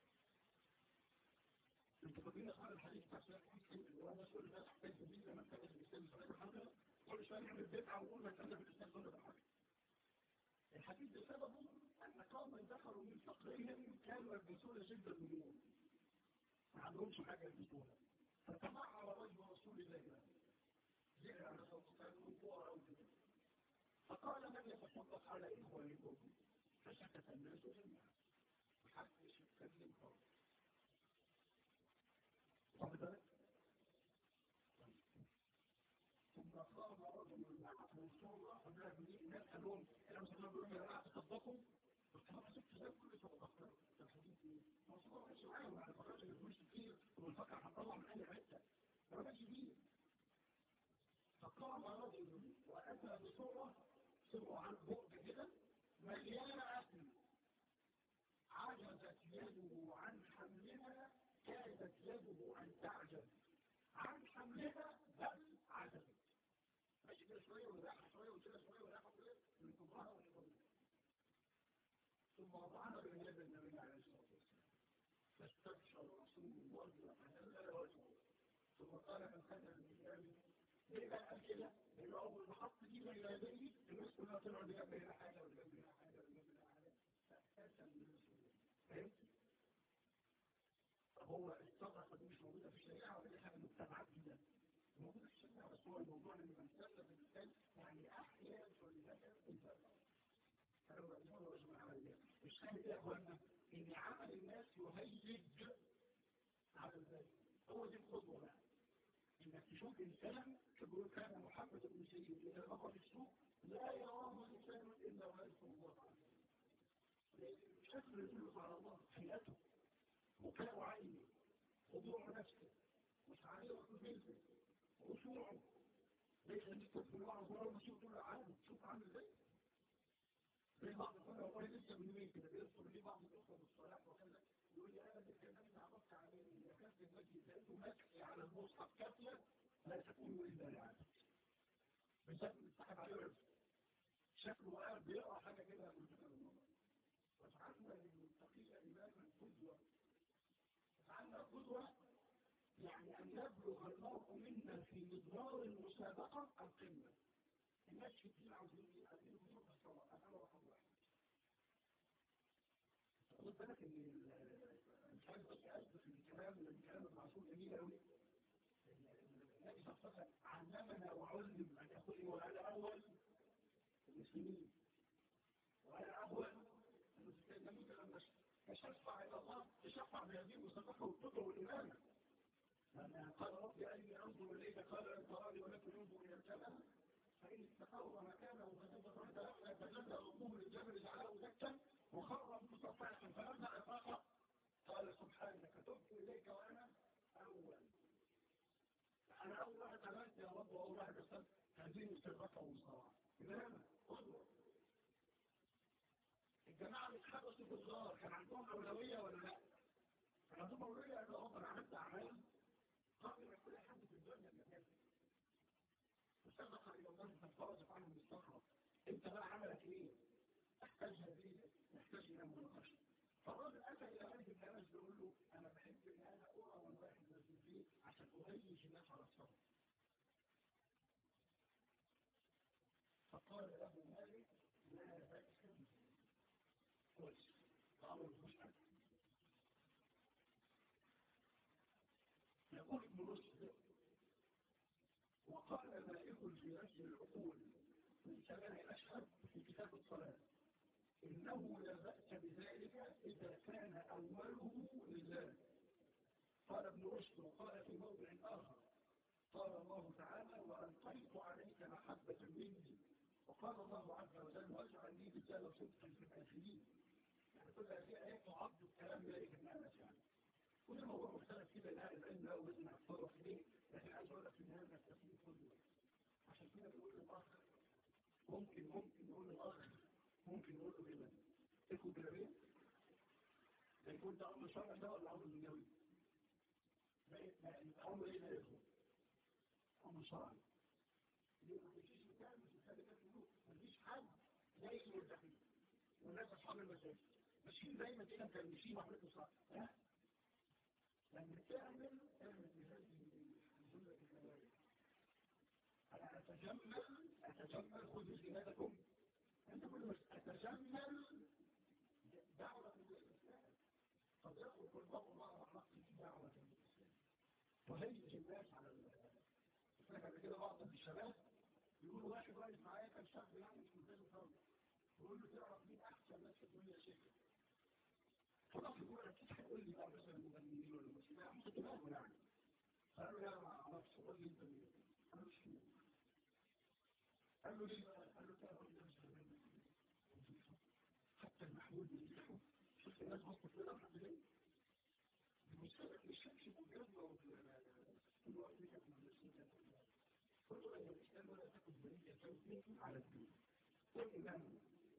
انت فاكرين اصحاب الحديث بتاع سيدنا مسلم اللي هو الناس كل الناس تحتاج به لما كان الاسلام صلاه الحمد كل شويه نعمل بدعه ونقول ما كان في الاسلام كله بحاجه الحديث ده سببه ان قوما دخلوا من فقرهم كانوا يلبسون جدا النور ما عندهمش حاجه يلبسوها فتمعر وجه رسول الله زعل على صوت الكفار او كده فقال من يتصدق على إخوانكم فسكت الناس جميعا محدش يتكلم خالص واخد بالك؟ ثم قام رجل معه صورة قبلها بني الناس قال لهم انا مش هقول لهم يا جماعه تصدقوا قلت له شفت ازاي كل صدقت الحديث ايه؟ ما صدق مش معايا ما فكرش ان الفلوس كتير والفكر هتطلع من اي حته ما كانش فيه فقام رجل واتى بصوره سمعوا عن بؤد كده مليانة أكل عجزت يده عن حملها كادت يده أن تعجز عن حملها بل عجزت ماشي كده شوية وراحة شوية وكده شوية وراحة شوية من كبرها ومن ثم وضعنا بين يد النبي عليه الصلاة والسلام فاستبشر رسول الله وتهلل وجهه ثم قال من خلف الإسلام إذا قال كده انه اول ما حط دي بين يديه الناس كلها طلعوا اللي جنب هنا حاجه واللي جنب هنا حاجه واللي جنب هنا حاجه فهمت؟ هو الصدقه دي مش موجوده في الشريعه ولا حاجه مجتمعات كده موجوده في الشريعه بس هو الموضوع ان من سلف الانسان يعني احيانا ولذلك مش خالي يا اخوانا ان عمل الناس يهيج على ذلك هو دي الخطوه بقى انك تشوف انسان تقول كان محمد بن سيد اذا مر في السوق لا يراه انسان الا ويذكر الله تعالى شكل يدل على الله حياته وكلاء عينه خضوع نفسه وتعاليه جلده خشوعه ليس نكتب في الوعظ ولا نشوف دول عالم شوف عامل ازاي زي بعض الفرق والله لسه من يومين كده بيذكر لي بعض الاخوه بالصلاه وكذا يقول لي انا اللي كان عرفت عليه اذا كان في المسجد لقيته مكفي على المصحف كافيه لا تكون الا لعبد بسبب السحب عليه عرف شكله قاعد بيقرا حاجه كده من كتاب الله وجعلنا للمتقين اماما قدوه وجعلنا قدوه يعني ان يبلغ المرء منا في مضمار المسابقه القمه الناس كتير عاوزين عايزين يخرجوا في الصلاه انا رقم واحد خد بالك ان مش عايز بس اثبت الكلام الكلام المعصوم جميل قوي النبي صلى الله عليه وسلم علمنا وعلم ان يقول وانا اول المسلمين وانا اول المسلمين لما تشفع الى الله تشفع بهذه المسابقه والقدره والامامه لما قال ربي اني انظر اليك قال ان تراني ولكن انظر الى السماء فإن استقر مكانه فجد فجد أمور الجبل جعله دكا وخر متصفحا فلما أفاق قال سبحانك تبت إليك وأنا أول أنا أول واحد عملت يا رب وأول واحد أسلم هذه استغرقة ومصارعة إمام قدوة الجماعة اللي اتحبسوا في الغار كان عندهم أولوية ولا لا؟ كان عندهم أولوية أن ربنا عملت أعمال قبل ما كل حد في الدنيا مكانه وسبق الى الله فانفرج عنه مستغرب انت بقى عملك ايه تحتاج هذه نحتاج الى مناقشه فالراجل اتى الى مالك بن انس بيقول له انا بحب ان انا ارى والواحد نازل فيه عشان اهيج الناس على الصبر فقال له مالك لا بأس كويس فامر مش يقول ابن رشد وقال مالك في نفس العقول من كلام الأشهر في كتاب الصلاة إنه لا بأس بذلك إذا كان أوله لله قال ابن رشد وقال في موضع آخر قال الله تعالى وألقيت عليك محبة مني وقال الله عز وجل واجعل لي رجال صدق في الآخرين يعني كل هذه آيات تعض الكلام ذلك الناس يعني كل موضوع مختلف كده لا العلم لا وزن أكثر إليه لكن عايز أقول لك إن هذا التفسير كله عشان كده بيقول للأخ ممكن ممكن نقول للأخ ممكن نقول له كده تاخد جلابيه ده يكون ده أمر شرعي ده ولا أمر دنيوي؟ يبقى أمر إيه ده يدخل؟ أمر شرعي يبقى مفيش مكان مش محتاج فلوس مفيش حد جاي يرتاحين والناس أصحاب المساجد ماشيين دايما كده مكلمشين وعملتوا صح لا لما تعمل اعمل بهذه الجملة الكلامية أنا أتجمل أتجمل خذوا زينتكم أنت كل ما أتجمل دعوة الإسلام قد يأخذ كل بعض الله رحمة في دعوة الإسلام وهيج الناس على الإسلام قبل كده بعض الشباب يقولوا واحد واقف معايا كان شاب يعني مش ملتزم خالص يقول له تعرف مين أحسن ناس في الدنيا شيخ خلاص يقول أكيد هيقول لي بقى مثلا المغنيين ولا المسلمين مش دماغه يعني قال له لا ما أعرفش قول لي أنت مين أنا مش مين قال له ليه بقى؟ قال له تعرف أنت مش حتى المحمود بيفتحوا شوف الناس بصت لنا لحد ليه المشكلة مش همشي بالجنة كل واحد يكتب من السنة قلت له أن الإسلام ولا تكن بريئة توفيق على الدين والإمام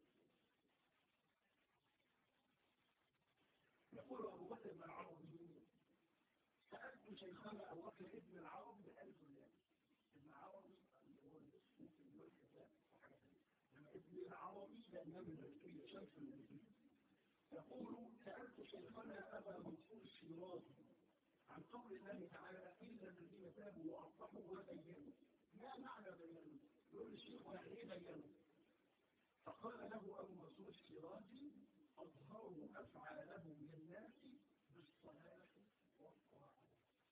يقول أبو بكر بن العربي سألت شيخنا أبو بكر ابن العربي بألف ريال ابن العربي اللي هو ممكن يقول كذا وحاجة ثانية ابن العربي لأنه من الكوية شمس المدينة يقول سألت شيخنا أبا منصور الشيرازي عن قول الله تعالى إلا الذين تابوا وأصلحوا وبينوا ما معنى يقول الشيخ يعني ايه بينه فقال له ابو منصور الشيرازي اظهروا افعالهم للناس بالصلاه والطاعه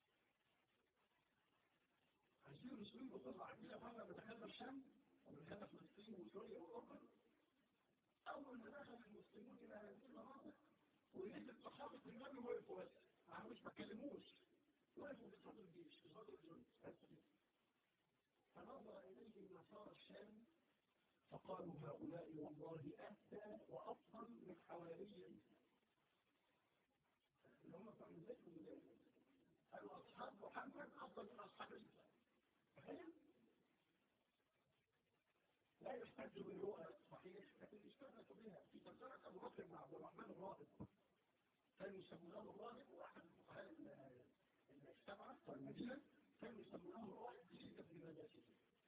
عايزين المسلمين بطلع كده مرة بتخلى الشام وبتخلى فلسطين وسوريا وأوروبا أول ما دخل المسلمون إلى هذه المناطق ونزل الصحابة النبي وقفوا بس مش ما كلموش وقفوا في صدر الجيش في صدر الجند فنظر إليهم نصارى الشام فقالوا هؤلاء والله أهدى وأفضل من حواري اللي هم كانوا زيهم قالوا أصحاب محمد أفضل من أصحاب عيسى لا يحتج بالرؤى صحيح لكن اشتغلت بها في تذكرة أبو بكر بن عبد الرحمن الراهب كانوا يسمونه الراهب واحد الفقهاء السبعة والمدينة كانوا يسمونه الراهب بشدة بمداسته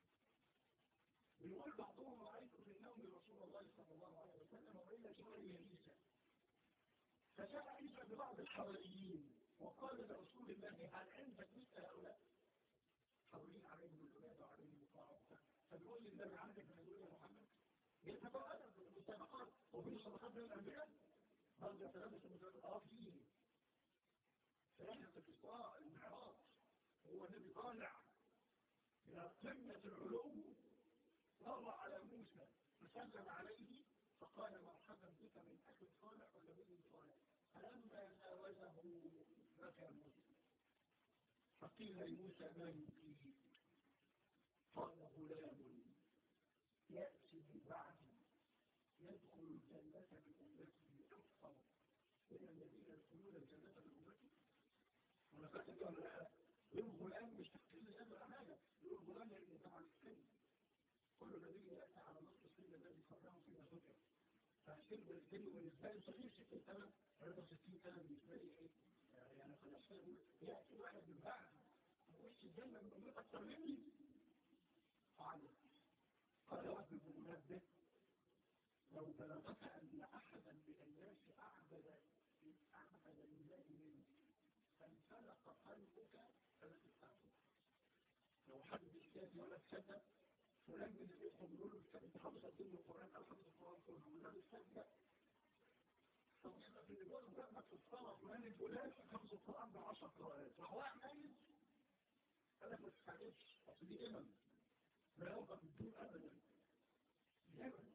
بيقول بعضهم رأيت في النوم رسول الله صلى الله عليه وسلم وإلا شوية عيسى فجاء عيسى ببعض الحواريين وقال لرسول الله هل عندك مثل هؤلاء حوالين عليهم الولاد وعليهم الطاعة فبيقول لي النبي عندك من يقول يا محمد يتبقى في المسابقات وفي المسابقات بين الأنبياء برضه يتلبس المسابقات اه فيه في رحلة الإسراء المعراج هو النبي طالع إلى قمة العلو مر على موسى فسلم عليه فقال مرحبا بك من أخي صالح ونبي صالح فلما جاوزه بكى موسى فقيل لموسى ما يبكيه قال غلام يأتي من بعدي يدخل الجنة بأمته أكثر من الذين يدخلون الجنة بأمته ولا فاتت ولا لا يوم غلام مش تحكيل لأجل حاجة يقول غلام لأن طبعا السن كل الذي يأتي على نصف السن الذي صرفه فيما ذكر فالسن بالسن بالنسبة لي صغير 60 سنة 63 سنة بالنسبة لي ايه يعني خلاص يأتي واحد من بعد وش الجنة من أمور أكثر مني فعلا قال واحد المنبه لو بلغت أن أحدا من الناس أعبد أعبد لله منه فانفلق قلبك فلا تستعبد لو حد بالكاد ولا تصدق فلان من اللي يدخل يقول له انت حافظ قد ايه القران او حافظ القران كله ولا تصدق طب يبقى في الجوال مجرد في الصلاه فلان الفلان حافظ القران ب 10 قراءات فهو عمال انا ما تستعجبش اصل دي امل لا يوقف الدين ابدا امل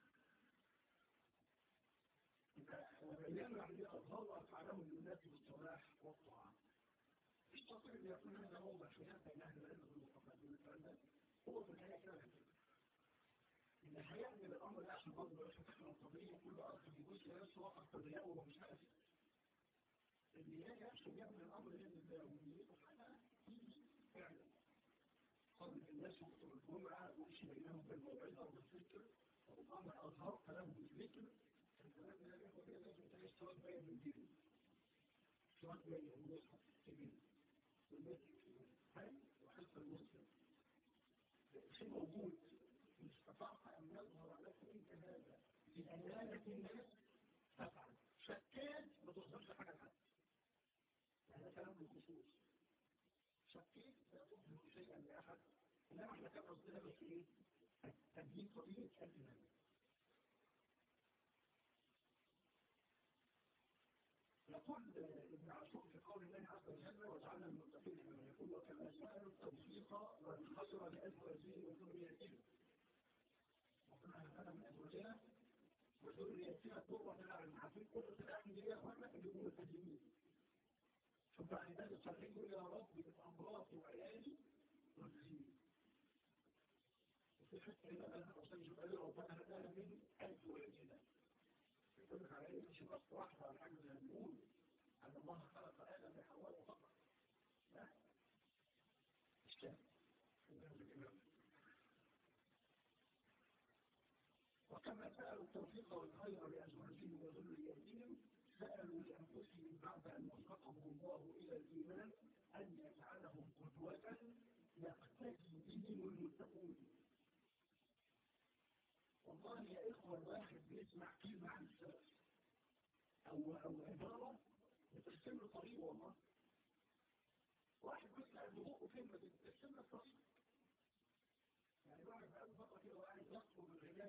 وبينما عندي اظهر افعالهم للناس بالصلاح والطاعه مش تصير ان يكون هذا موضع خلاف بين اهل العلم والمتقدمين الكلام ده هو في الحياه كده ان هيعمل الامر ده عشان برضه يعيش فكره الطبيعيه كل ارض بيبص لنفسه وقف تضييعه وهو مش عارف اللي هي نفسه بيعمل الامر ده ازاي ونيته حاجه فعلا قبل الناس يخطب الجمعه ويمشي بينهم بالموعظه والذكر والامر اظهر كلامه بالذكر الكلام ده ياخد كده لازم تعيش سواء بين من دين سواء بين المصحف الكبير والمسجد الكبير وحلف المسلم شيء موجود إن استطعت أن يظهر لك أنت هذا في أمانة الناس فافعل شكيت ما تصدرش حاجة لحد هذا كلام بالخصوص شكيت لا تظهر شيئا لأحد إنما احنا كان قصدنا بس إيه؟ تبيين طبيعة الإيمان يقول ابن عاشور في قول الله عز وجل وجعلنا المتقين كما يقول وكما سألوا التوفيق والخسر لأزواجهم وذرياتهم وكما هذا من أزواجنا وذرياتنا قرة الأعين عارفين قرة الأعين دي يا أخوانا اللي هم التجميل ثم بعد ذلك صلحوا يا رب بالأمراض وعيالي والزين وفي حتى إذا أنا أصلي سؤالي ربنا هدانا من ألف وعيالنا يقول لك على مش بس واحدة على حاجة زي نقول أن الله خلق آدم بحواء فقط لا مش كده وكما سألوا التوفيق والخير لأزواجهم وذرياتهم سألوا لأنفسهم بعد أن وفقهم الله إلى الإيمان أن يجعلهم قدوة يقتدي بهم المتقون والله يا إخوة الواحد بيسمع كلمة عن السلف أو أو عبارة بترسم له طريق والله واحد بيسمع ببقه كلمة بترسم له طريق يعني واحد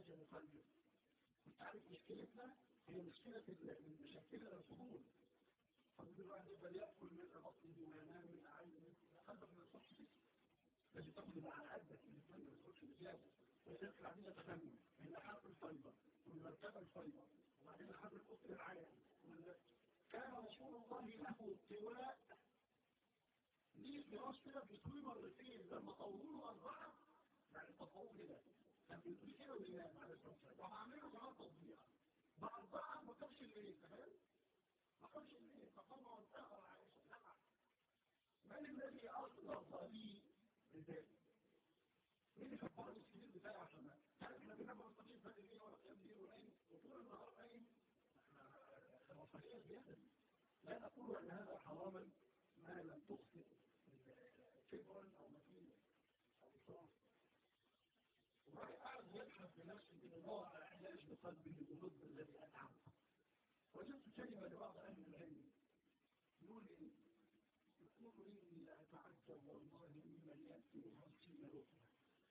يحسن قلبه انت عارف مشكلتنا هي مشكلة المشكلة الفضول فضل الواحد يقدر يأكل من بطنه وينام من أعينه قلبك من الصحة لازم تاخد على قدك من الفن ما تاخدش بزيادة وتدخل عندنا تفنن من حرب الفيضة ومن مرتبة الفيضة وبعدين حرب القطر العالي كان رسول الله له طواء ليه فراش كده بيطوي مرتين لما طولوا أربعة يعني تطور كده كان بيطوي كده وينام على الصبح وعملوا كمان تطبيع بأربعة ما كانش الليل تمام ما كانش الليل فقام وانتهى عائشة نعم من الذي أطلق لي بذلك مين يحب على السنين بتاعي عشان عارف احنا بنعمل مستقيم فاتح ليه ولا قيام ليه ولا ايه وطول النهار قايم احنا وصلية زيادة لا نقول ان هذا حراما ما لم تخطئ كبرا او مكينا او إصرافا وبعد قاعد يبحث بنفسه بنظام على علاج بقلبه الضد الذي أتعب وجدت كلمة لبعض أهل العلم يقول إيه؟ يقول إني لأتعجب والله ممن يأتي خمسين لقمة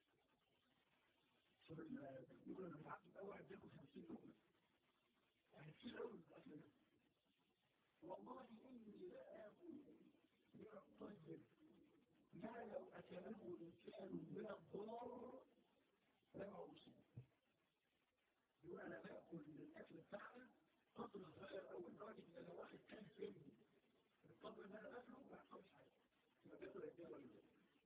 يقول أنا بتعجب أول واحد ياكل خمسين لقمة يعني كتير قوي الأكل ده والله إني لآكل من الطيب ما لو أكله إنسان من الضرر لما أصيب يقول أنا بأكل من الأكل بتاعنا قدر صغير أو لدرجة إن لو واحد كان فهمني القدر اللي أنا باكله ما يحصلش حاجة يبقى باكل قد إيه ولا لا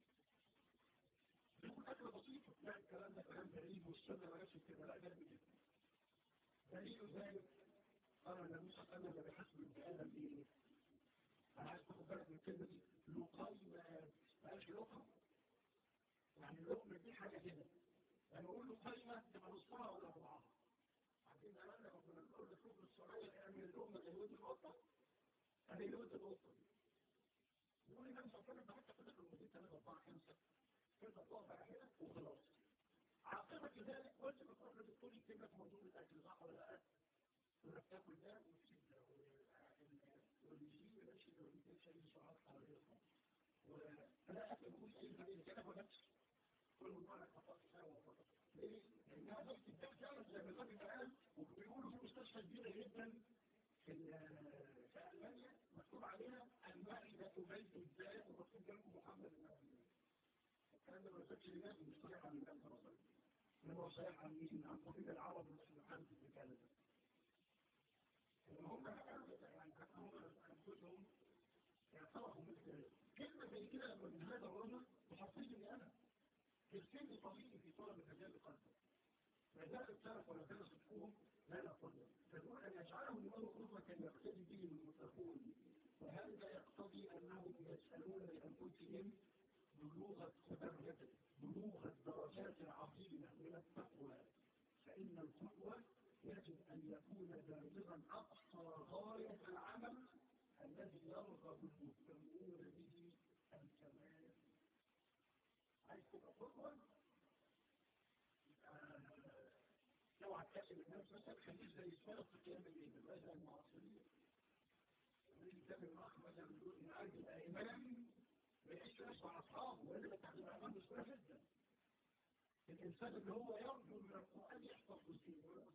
يقول أكل بسيطة لا الكلام ده كلام غريب والسنة ما جاتش كده لا جاب كده دليل ذلك قال النبي صلى الله عليه وسلم بحسب ابن آدم إيه؟ أنا عايز تاخد بالك من الكلمة دي لقيمة مالش لقمة يعني اللقمة دي حاجة كده يعني أقول له قيمة تبقى نصها ولا أربعة عارفين زمان لما كنا بنقول للطفل الصغير يعمل اللقمة زي ود القطة أدي ود القطة يقول لي خمسة وكذا ده حتى كده لقمتين ثلاثة أربعة خمسة كده تقطع كده وخلاص عاقبة ذلك قلت بتروح للدكتور يكتب لك موضوع الأكل صح ولا لا؟ يقول لك تاكل ده وتسيب ده والمسيب يمشي ده ويجيب شيء سعرات حرارية فلا أكل بقول أي حاجة كده ونفس كل مرة خطأ سوا وخطأ ليه؟ لأنها ضغط الدم فعلا زي ما الراجل قال وبيقولوا في مستشفى كبيرة جدا في في ألمانيا مكتوب عليها المعدة بيت الذات ومكتوب جنبه محمد بن عبد الله الكلام ده ما يثبتش لناس مش صحيح عن الناس مثلا انما هو صحيح عن مين؟ عن طبيب العرب والسبحان في كندا هم يعني هم انفسهم يعتبروا مثل كلمة زي كده لما من هذا الرجل تحفزني أنا ترسلني طبيعي في طلب الرجال قلبه فذلك السلف ولا كان صدقهم لا نقول فنقول أن يجعله الإمام قدوة يقتدي به المتقون وهذا يقتضي أنهم يسألون لأنفسهم بلوغ التبرد بلوغ الدرجات العظيمة من التقوى فإن القدوة يجب أن يكون بالغا أقصى غاية العمل الذي يرغب المهتمون به الكمال عايز تبقى قدوة لو هتكلم الناس مثلا خليك زي السلف في قيام الليل مثلا المعاصرين الكتاب الاخ مثلا بيقول ان عايز يبقى امام ما يعيش مع اصحابه ولا تعليم اعمال مسؤوله جدا الانسان اللي هو يرجو من القران يحفظ جزئين ولا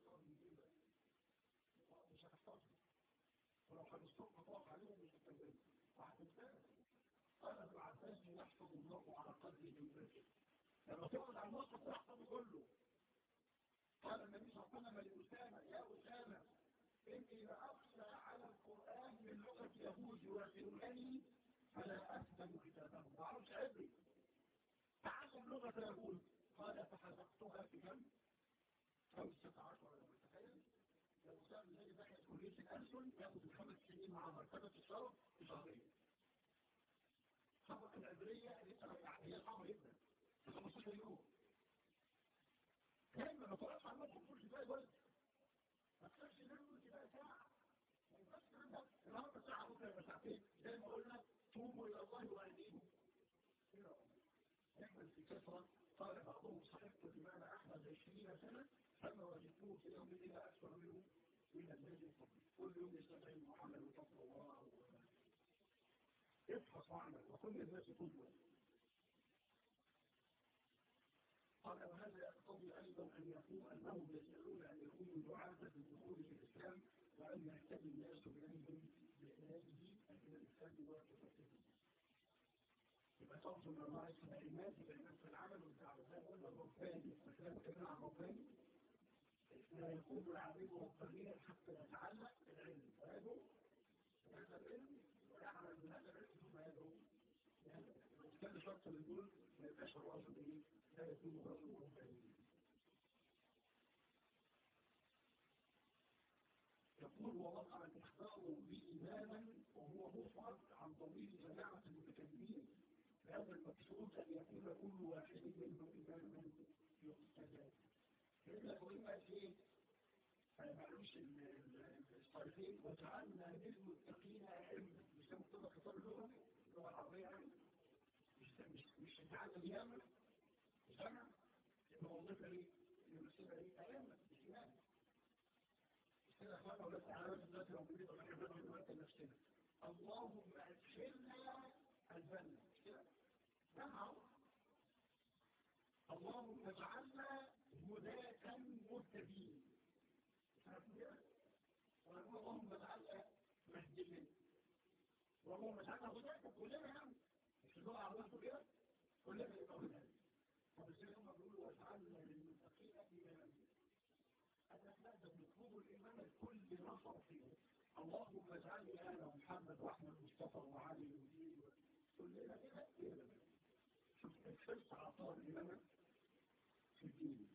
مش هتحفظه ولو حفظتهم هتقف عليهم مش هتكملوا وهتنساه قال ابن عباس يحفظ الله على قدره البشر لما تقعد على المصحف تحفظ كله قال النبي صلى الله عليه وسلم لأسامة يا أسامة إني لأخشى على القرآن من لغة يهود يراسلونني فلا أفهم كتابه ما أعرفش عبري تعلم لغة يهود قال فحذقتها في كم؟ خمسة عشر يوم تخيل لو أسامة زي بقى كلية الألسن ياخد الخمس سنين مع مرتبة الشرف في شهرين حفظ العبرية هي صعبة جدا في 15 يوم كلمة ما تقعش على المطلب كل كفاية ولد ما تخافش منه كفاية ساعة ما يبقاش عندك النهارده ساعة بكرة يبقى ساعتين زي ما قلنا توبوا إلى الله وأنيبوا يحمل في كثرة قال بعضهم صحبت الإمام أحمد 20 سنة فما وجدتوه في يوم إلى أكثر منه من الليل كل يوم يستطيع محمد وتقوى الله افحص واعمل وكل الناس قدوة قال وهذا يقتضي أيضا أن المفهوم أنهم يسألون أن يكونوا دعاة بالدخول في الإسلام وأن يهتدي الناس إليهم بإعلانه إلى الإسلام وتفكيره. يبقى تنظر من الله الكلمات بين في العمل والدعوة زي ما قلنا الرباني استخدام كلمة الرباني لا يكون العبيد ربانيا حتى يتعلق بالعلم ويدعو هذا العلم ويعمل بهذا العلم ثم يدعو كان شرط للجول ما يبقاش الرجل ايه لا يكون رجل رباني يقول ووقع الإخبار بإماما وهو مفرد عن ضمير جماعة المتكلمين هذا المقصود أن يكون كل واحد منهم إماما يقتدى إذا قلنا في معلوش الصالحين وجعلنا للمتقين أئمة مش ده مقتضى خطاب اللغة اللغة العربية يعني مش مش مش جعلنا اليمن جمع يبقى وظيفة ليه؟ يمثلها ليه؟ أئمة مش إمام كده اخوانا ولا تعالى دلوقتي لو بنريد ان نعمل دلوقتي نفسنا اللهم ادخلنا الجنه مش كده؟ نعم اللهم اجعلنا هداة مهتدين اللهم اجعلنا مهديين اللهم اجعلنا هداة كلنا يعني مش اللغة عرفته كده كلنا يبقى هداة طب ازاي هم بيقولوا واجعلنا للمتقين اماما أتحدث بطلوب الإمام الكل نصر فيه اللهم اجعلني أنا ومحمد وأحمد مصطفى وعلي ودين كلنا كده كده شوف الفرصة عطاء الإمامة في الدين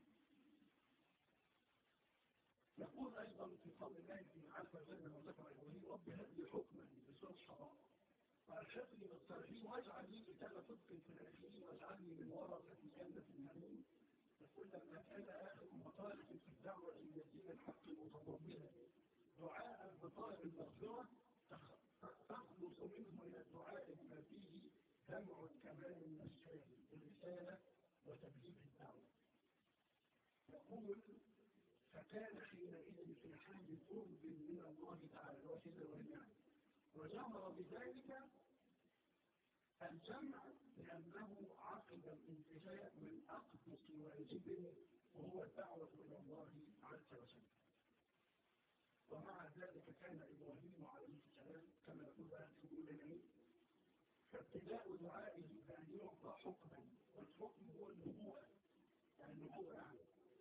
يقول أيضا في قول الله عز وجل وذكر إبراهيم رب هب لي حكما بسورة الشراب وأرشدني بالصالحين واجعل لي كتاب صدق في الآخرين واجعلني من ورثة جنة النعيم يقول لما كان آخر مطالب في الدعوة إلى دين الحق متضمنا دعاء بطالب المغفرة تخلص منه إلى الدعاء بما فيه جمع كمال النشاء الرسالة وتبليغ الدعوة يقول فكان حينئذ في حال قرب من الله تعالى وكذا والنعم وجمر بذلك الجمع لأنه عقب الانتهاء من أقدس واجب وهو الدعوة إلى الله عز وجل ومع ذلك كان إبراهيم عليه السلام كما يقول أهل العلم فابتداء دعائه بأن يعطى حكما والحكم هو النبوة يعني النبوة يعني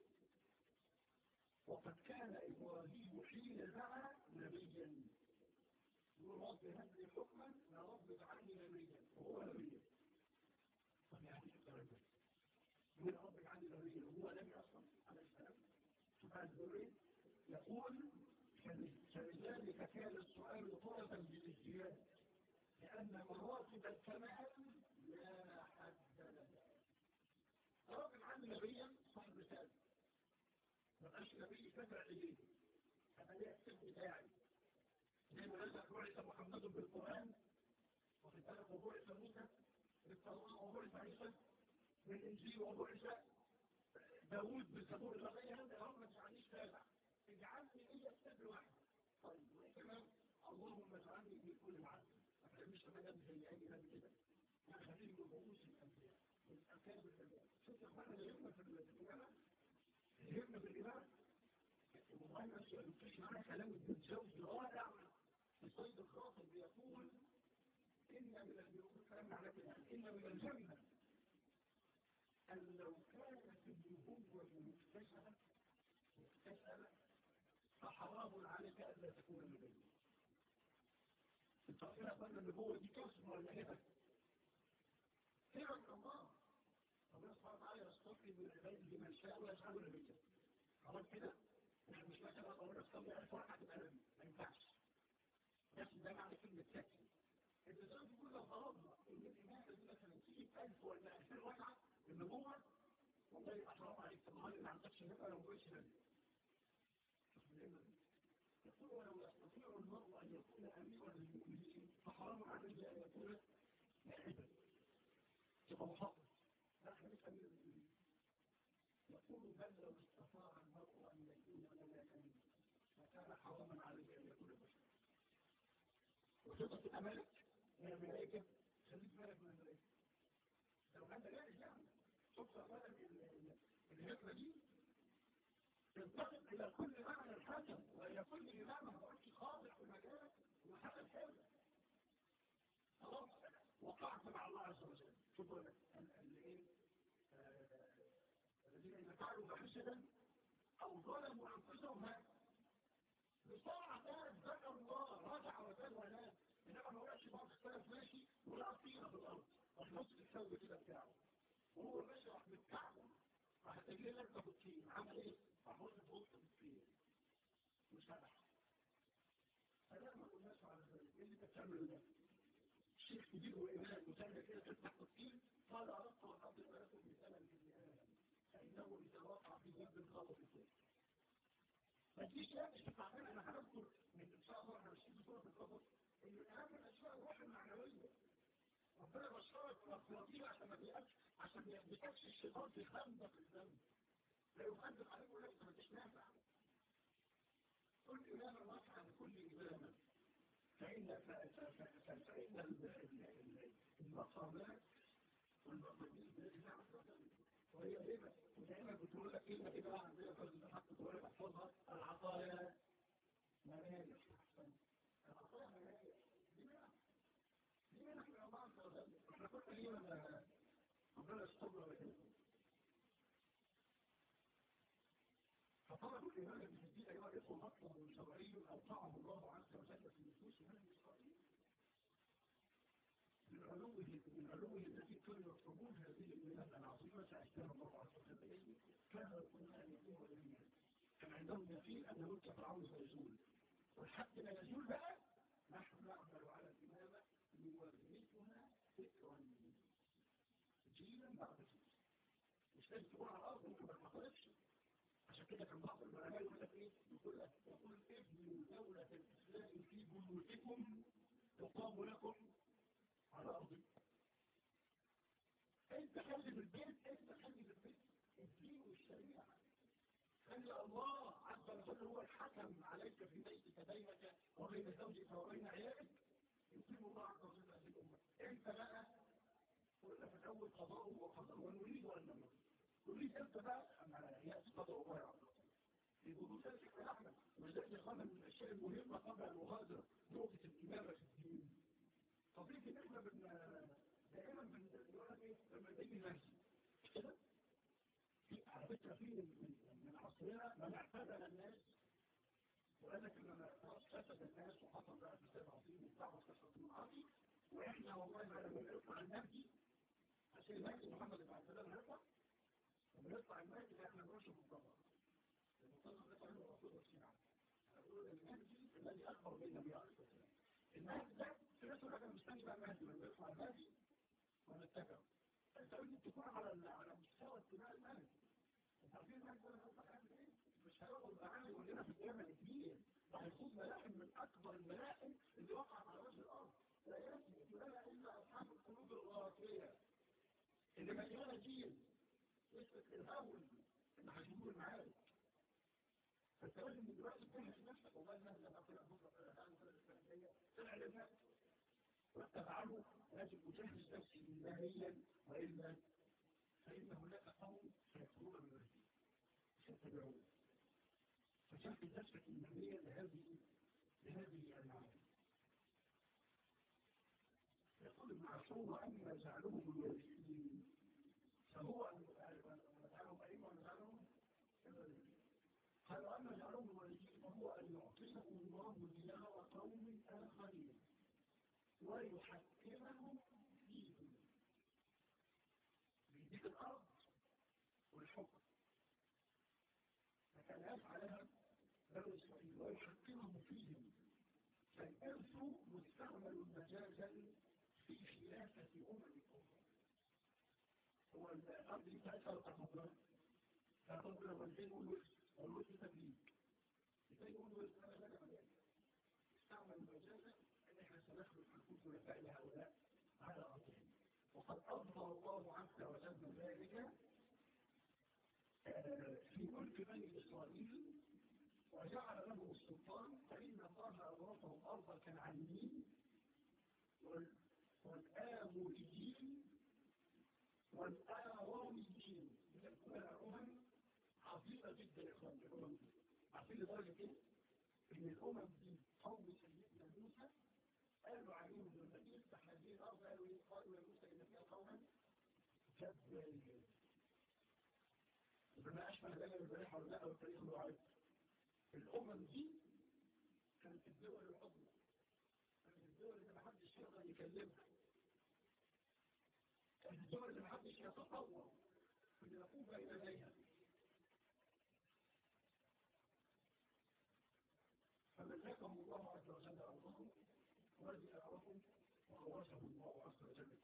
وقد كان إبراهيم حين دعا نبيا رب هب لي حكما يا رب اجعلني نبيا وهو نبيا طب يعني الدرجه من رب اجعلني نبيا وهو نبي اصلا عليه السلام سبحان الذري يقول فلذلك كان السؤال طلبا للازدياد لان مراتب الكمال لا حد لها رب اجعلني نبيا صاحب رساله ما بقاش نبي فتره اليه هذا ليه السر بتاعي زي ما نزل بعث محمد بالقرآن وفي ذلك وبعث موسى بالتوراة وبعث عيسى بالإنجيل وبعث داوود بالزبور البقية هذا يا رب ما تجعلنيش تابع اجعلني لي السبب واحد طيب وكمان اللهم اجعلني في كل العالم ما تعملش مدام زي أي نبي كده أنا خليني من رؤوس الأنبياء من أكابر الأنبياء شفت يا أخوانا الهمة في الإمامة الهمة في الإمامة والله ما سألتش معنا كلام ابن الجوزي رائع السيد الخاطب يقول إن من الكلام على كده إن من الجنة أن لو كانت النبوة مكتسبة مكتسبة فحرام عليك ألا تكون نبيا التقصير أقول النبوة دي كسب ولا هبة هبة من الله ربنا سبحانه وتعالى يستقي من عباده من شاء ويجعله نبيا خلاص كده احنا مش مثلا اقول لك صلي 1000 ركعه تبقى نبي ما ينفعش بس ده معنى كلمه تكفي انت زي ما تقول لو فرضنا ان الامامه دي مثلا تجيب 1000 ولا 2000 ركعه النبوه والله يبقى حرام عليك طب ما ما عندكش نبقى لو ما قلتش نبي يقول ولو يستطيع المرء ان يكون اميرا للمؤمنين فحرام عليه ان يكون نائبا تبقى محافظ لا احنا مش امير المؤمنين يقول بل لو استطاع المرء أن يكون ملاكا فكان حراما عليه أن يكون بشرا وتبقى تبقى ملك من الملائكة خليك ملك من الملائكة لو كان ملائكة يعني تبقى ملك الهجرة دي تنتقل إلى كل معنى الحكم وإلى كل إمام ما بقولش خاضع في مجال وحكم حلو خلاص وقعت مع الله عز وجل شوفوا الايه الذين إذا فعلوا فحشدا أو ظلموا أنفسهم بسرعة كانت ذكر الله رجع وزال ونام إنما ما وقعش بعض السلف ماشي ولا طينة في الأرض راح نص الثوب كده بتاعه وهو ماشي راح متكعبل راح تجي لك بالطين عمل إيه؟ راح وقف وقف بالطين وسبح فلا ما قلناش على ذلك إيه اللي أنت بتعمله ده؟ الشيخ كبير وإمام وتعمل كده تفتح بالطين قال أردت أن أضرب لكم مثالا في الآن فإنه إذا وقع في ذنب غلط الثاني ما تجيش لا مش تفعلين انا هذكر من ان شاء الله احنا ماشيين في سوره القصص ان من اهم الاشياء الروح المعنويه ربنا بشرك مخلوقين عشان ما بيقفش عشان ما يثبتكش الشيطان في خندق الذنب لا يخندق عليك ولا انت ما نافع كل امام وقع لكل امام فان فان المقامات والمقامين وهي لما ودائما بتقول لك كلمه كده عندنا في الحق تقول لك احفظها العطايا مناجح العطايا مناجح لماذا؟ لماذا نحن الله عز وجل؟ احنا كنا ليه ربنا يستر وكده فطلب الإيمان بالدين أيها الإخوة مطلب شرعي أوقعه الله عز وجل في نفوس بني إسرائيل من علوه من علوه التي كانوا يطلبون هذه البلاد العظيمة سأحترم الله عز وجل كان يقولون أن يكون وليا كان عندهم يقين أن ملك فرعون سيزول والحق لا يزول بقى نحن نعمل على الإمامة نورثها فكرا جيلا بعد جيل مش لازم تكون على الأرض ممكن ما تحصلش عشان كده كان بعض العلماء يقول لك ايه؟ يقول لك يقول ابنوا دولة الإسلام في بيوتكم تقام لكم على أرضك انت خلي في البيت انت خلي في البيت الدين والشريعة خلي الله عز وجل هو الحكم عليك في بيتك بينك وبين زوجك وبين عيالك يقيم الله عز وجل هذه الأمة انت بقى قلنا في الأول قضاء وقضاء ونريد أن نمر نريد انت بقى أما يأتي قضاء الله عز وجل يقولوا ذلك الأحمد ولذلك قال من الأشياء المهمة قبل المغادرة نقطة الإمامة في الدين قضية ان احنا بن دائما بنقول ايه لما تيجي نفسي مش كده؟ في على فكرة في من عصرنا من اعتزل الناس وقال لك لما خلاص فسد الناس وحصل بقى فساد عظيم وبتاع وكسرت المعاصي واحنا والله ما لما نطلع المهدي عشان المهدي محمد بن عبد الله هيطلع لما يطلع المهدي احنا نرشه في الضبط المطلق ده فعله الرسول والسلام هنقول المهدي الذي اكبر من النبي عليه الصلاه والسلام المهدي ده في ناس ولا مستني بقى المهدي لما يطلع المهدي ونتفق انت قلت تكون على على مستوى اتباع المهدي انت عارفين المهدي ده هيطلع هيعمل ايه؟ مش هياخد معانا يقول لنا في الجامع كبير ده هيخوض ملاحم من اكبر الملاحم اللي وقعت على وجه الارض لا يثبت لنا الا اصحاب القلوب الغافيه اللي مليانه جيل يثبت الهول اللي هيجيبوه المعارك فانت لازم من دلوقتي تجهز نفسك والله الناس لما طلع بكره الان سنه الفلانيه طلع للناس واتبعه لازم اجهز نفسي ايمانيا والا فان هناك قوم سيكفرون بالمسيح سيتبعون فجهز نفسك ايمانيا لهذه لهذه المعاني يقول ابن عاشور واما جعلهم الوارثين فهو ان نجعلهم ائمه ونجعلهم قال أما جعلهم الوالدين وهو أن يعطيهم الله ديار قوم آخرين ويحكمهم فيهم بيديك الأرض والحكم فكان يفعلها بنو إسرائيل ويحكمهم فيهم فالإرث مستعمل مجازا في خلافة أمم أخرى هو الأرض اللي بتاعتها الأرض فأرض الوالدين والورث والوجه تبليك لكي يقولوا أنا لنا مجال استعمل المجازة أن احنا سنخلق نكون خلفاء لهؤلاء على أرضهم وقد أظهر الله عز وجل ذلك في ملك بني إسرائيل وجعل لهم السلطان فإن الله أورثهم أرض الكنعانيين والآموريين والآراميين من الأمم عظيمة عظيمة جدا يا اخوان الأمم دي عارفين لدرجة ايه؟ إن الأمم دي قوم سيدنا موسى قالوا عليهم لما يفتح هذه الأرض قالوا ايه؟ قالوا يا موسى إن فيها قوما كذابين بما أشبه ذلك البارحة ولا والتاريخ له عارف الأمم دي كانت الدول العظمى كانت الدول اللي محدش يقدر يكلمها كانت الدول اللي محدش يتطور في يقوم بين يديها فملكهم الله عز وجل أرضهم وديارهم وأورثهم الله عز وجل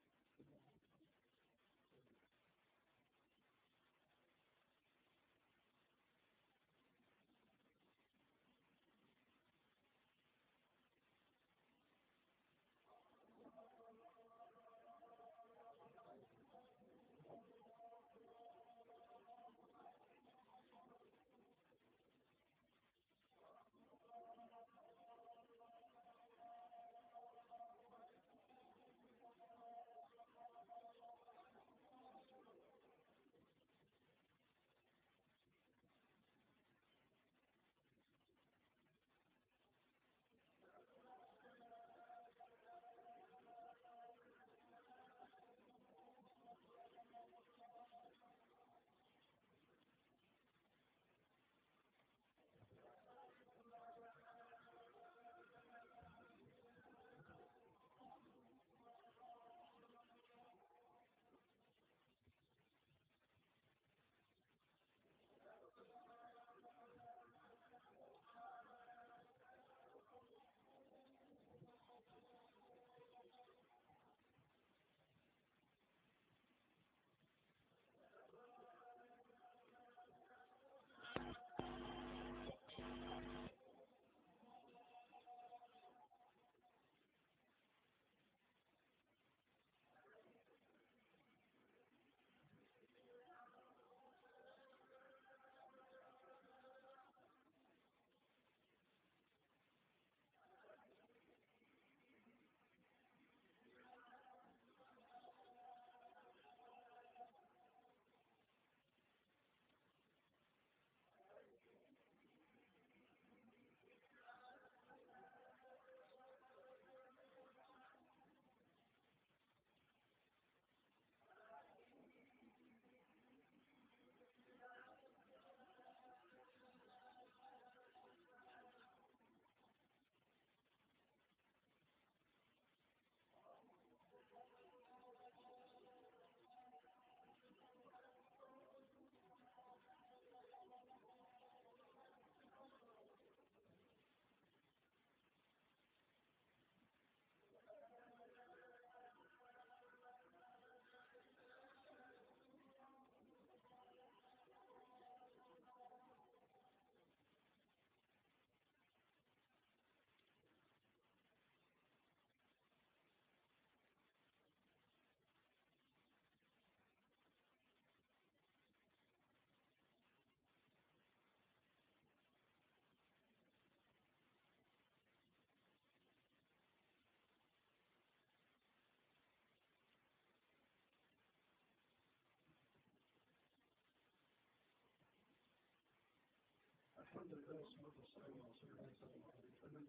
الحمد لله والصلاة والسلام على رسول الله صلى الله عليه وسلم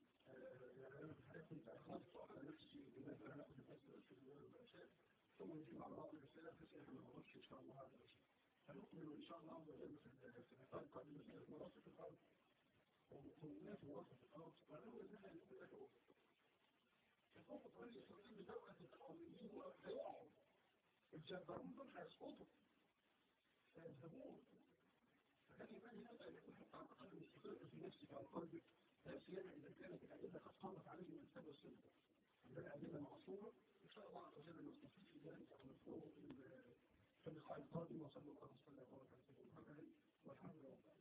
يعني أنا في الحقيقة كنت أخذت على نفسي بماذا نأخذ الأسئلة في الأول والأشياء ثم نجي مع بعض الأسئلة تسأل عن المرش إن شاء الله عز وجل فنؤمن إن شاء الله عز وجل في المثال قبل مسألة مرافق الأرض ومقومات مرافق الأرض ولو أنها يقول لك فسوف تولي إسرائيل بدوءة القوميين ويقعوا الجبارون دول هيسقطوا سيذهبون فكان يبقى هذا يكون حتى على الأقل مستقر في نفسك أو قلبك لا سيما إذا كانت الأدلة قد قامت عليه من الكتاب والسنة عندنا أدلة معصومة إن شاء الله عز وجل نستفيد في ذلك ونذكره في اللقاء القادم وصلى الله وسلم وبارك على سيدنا محمد والحمد لله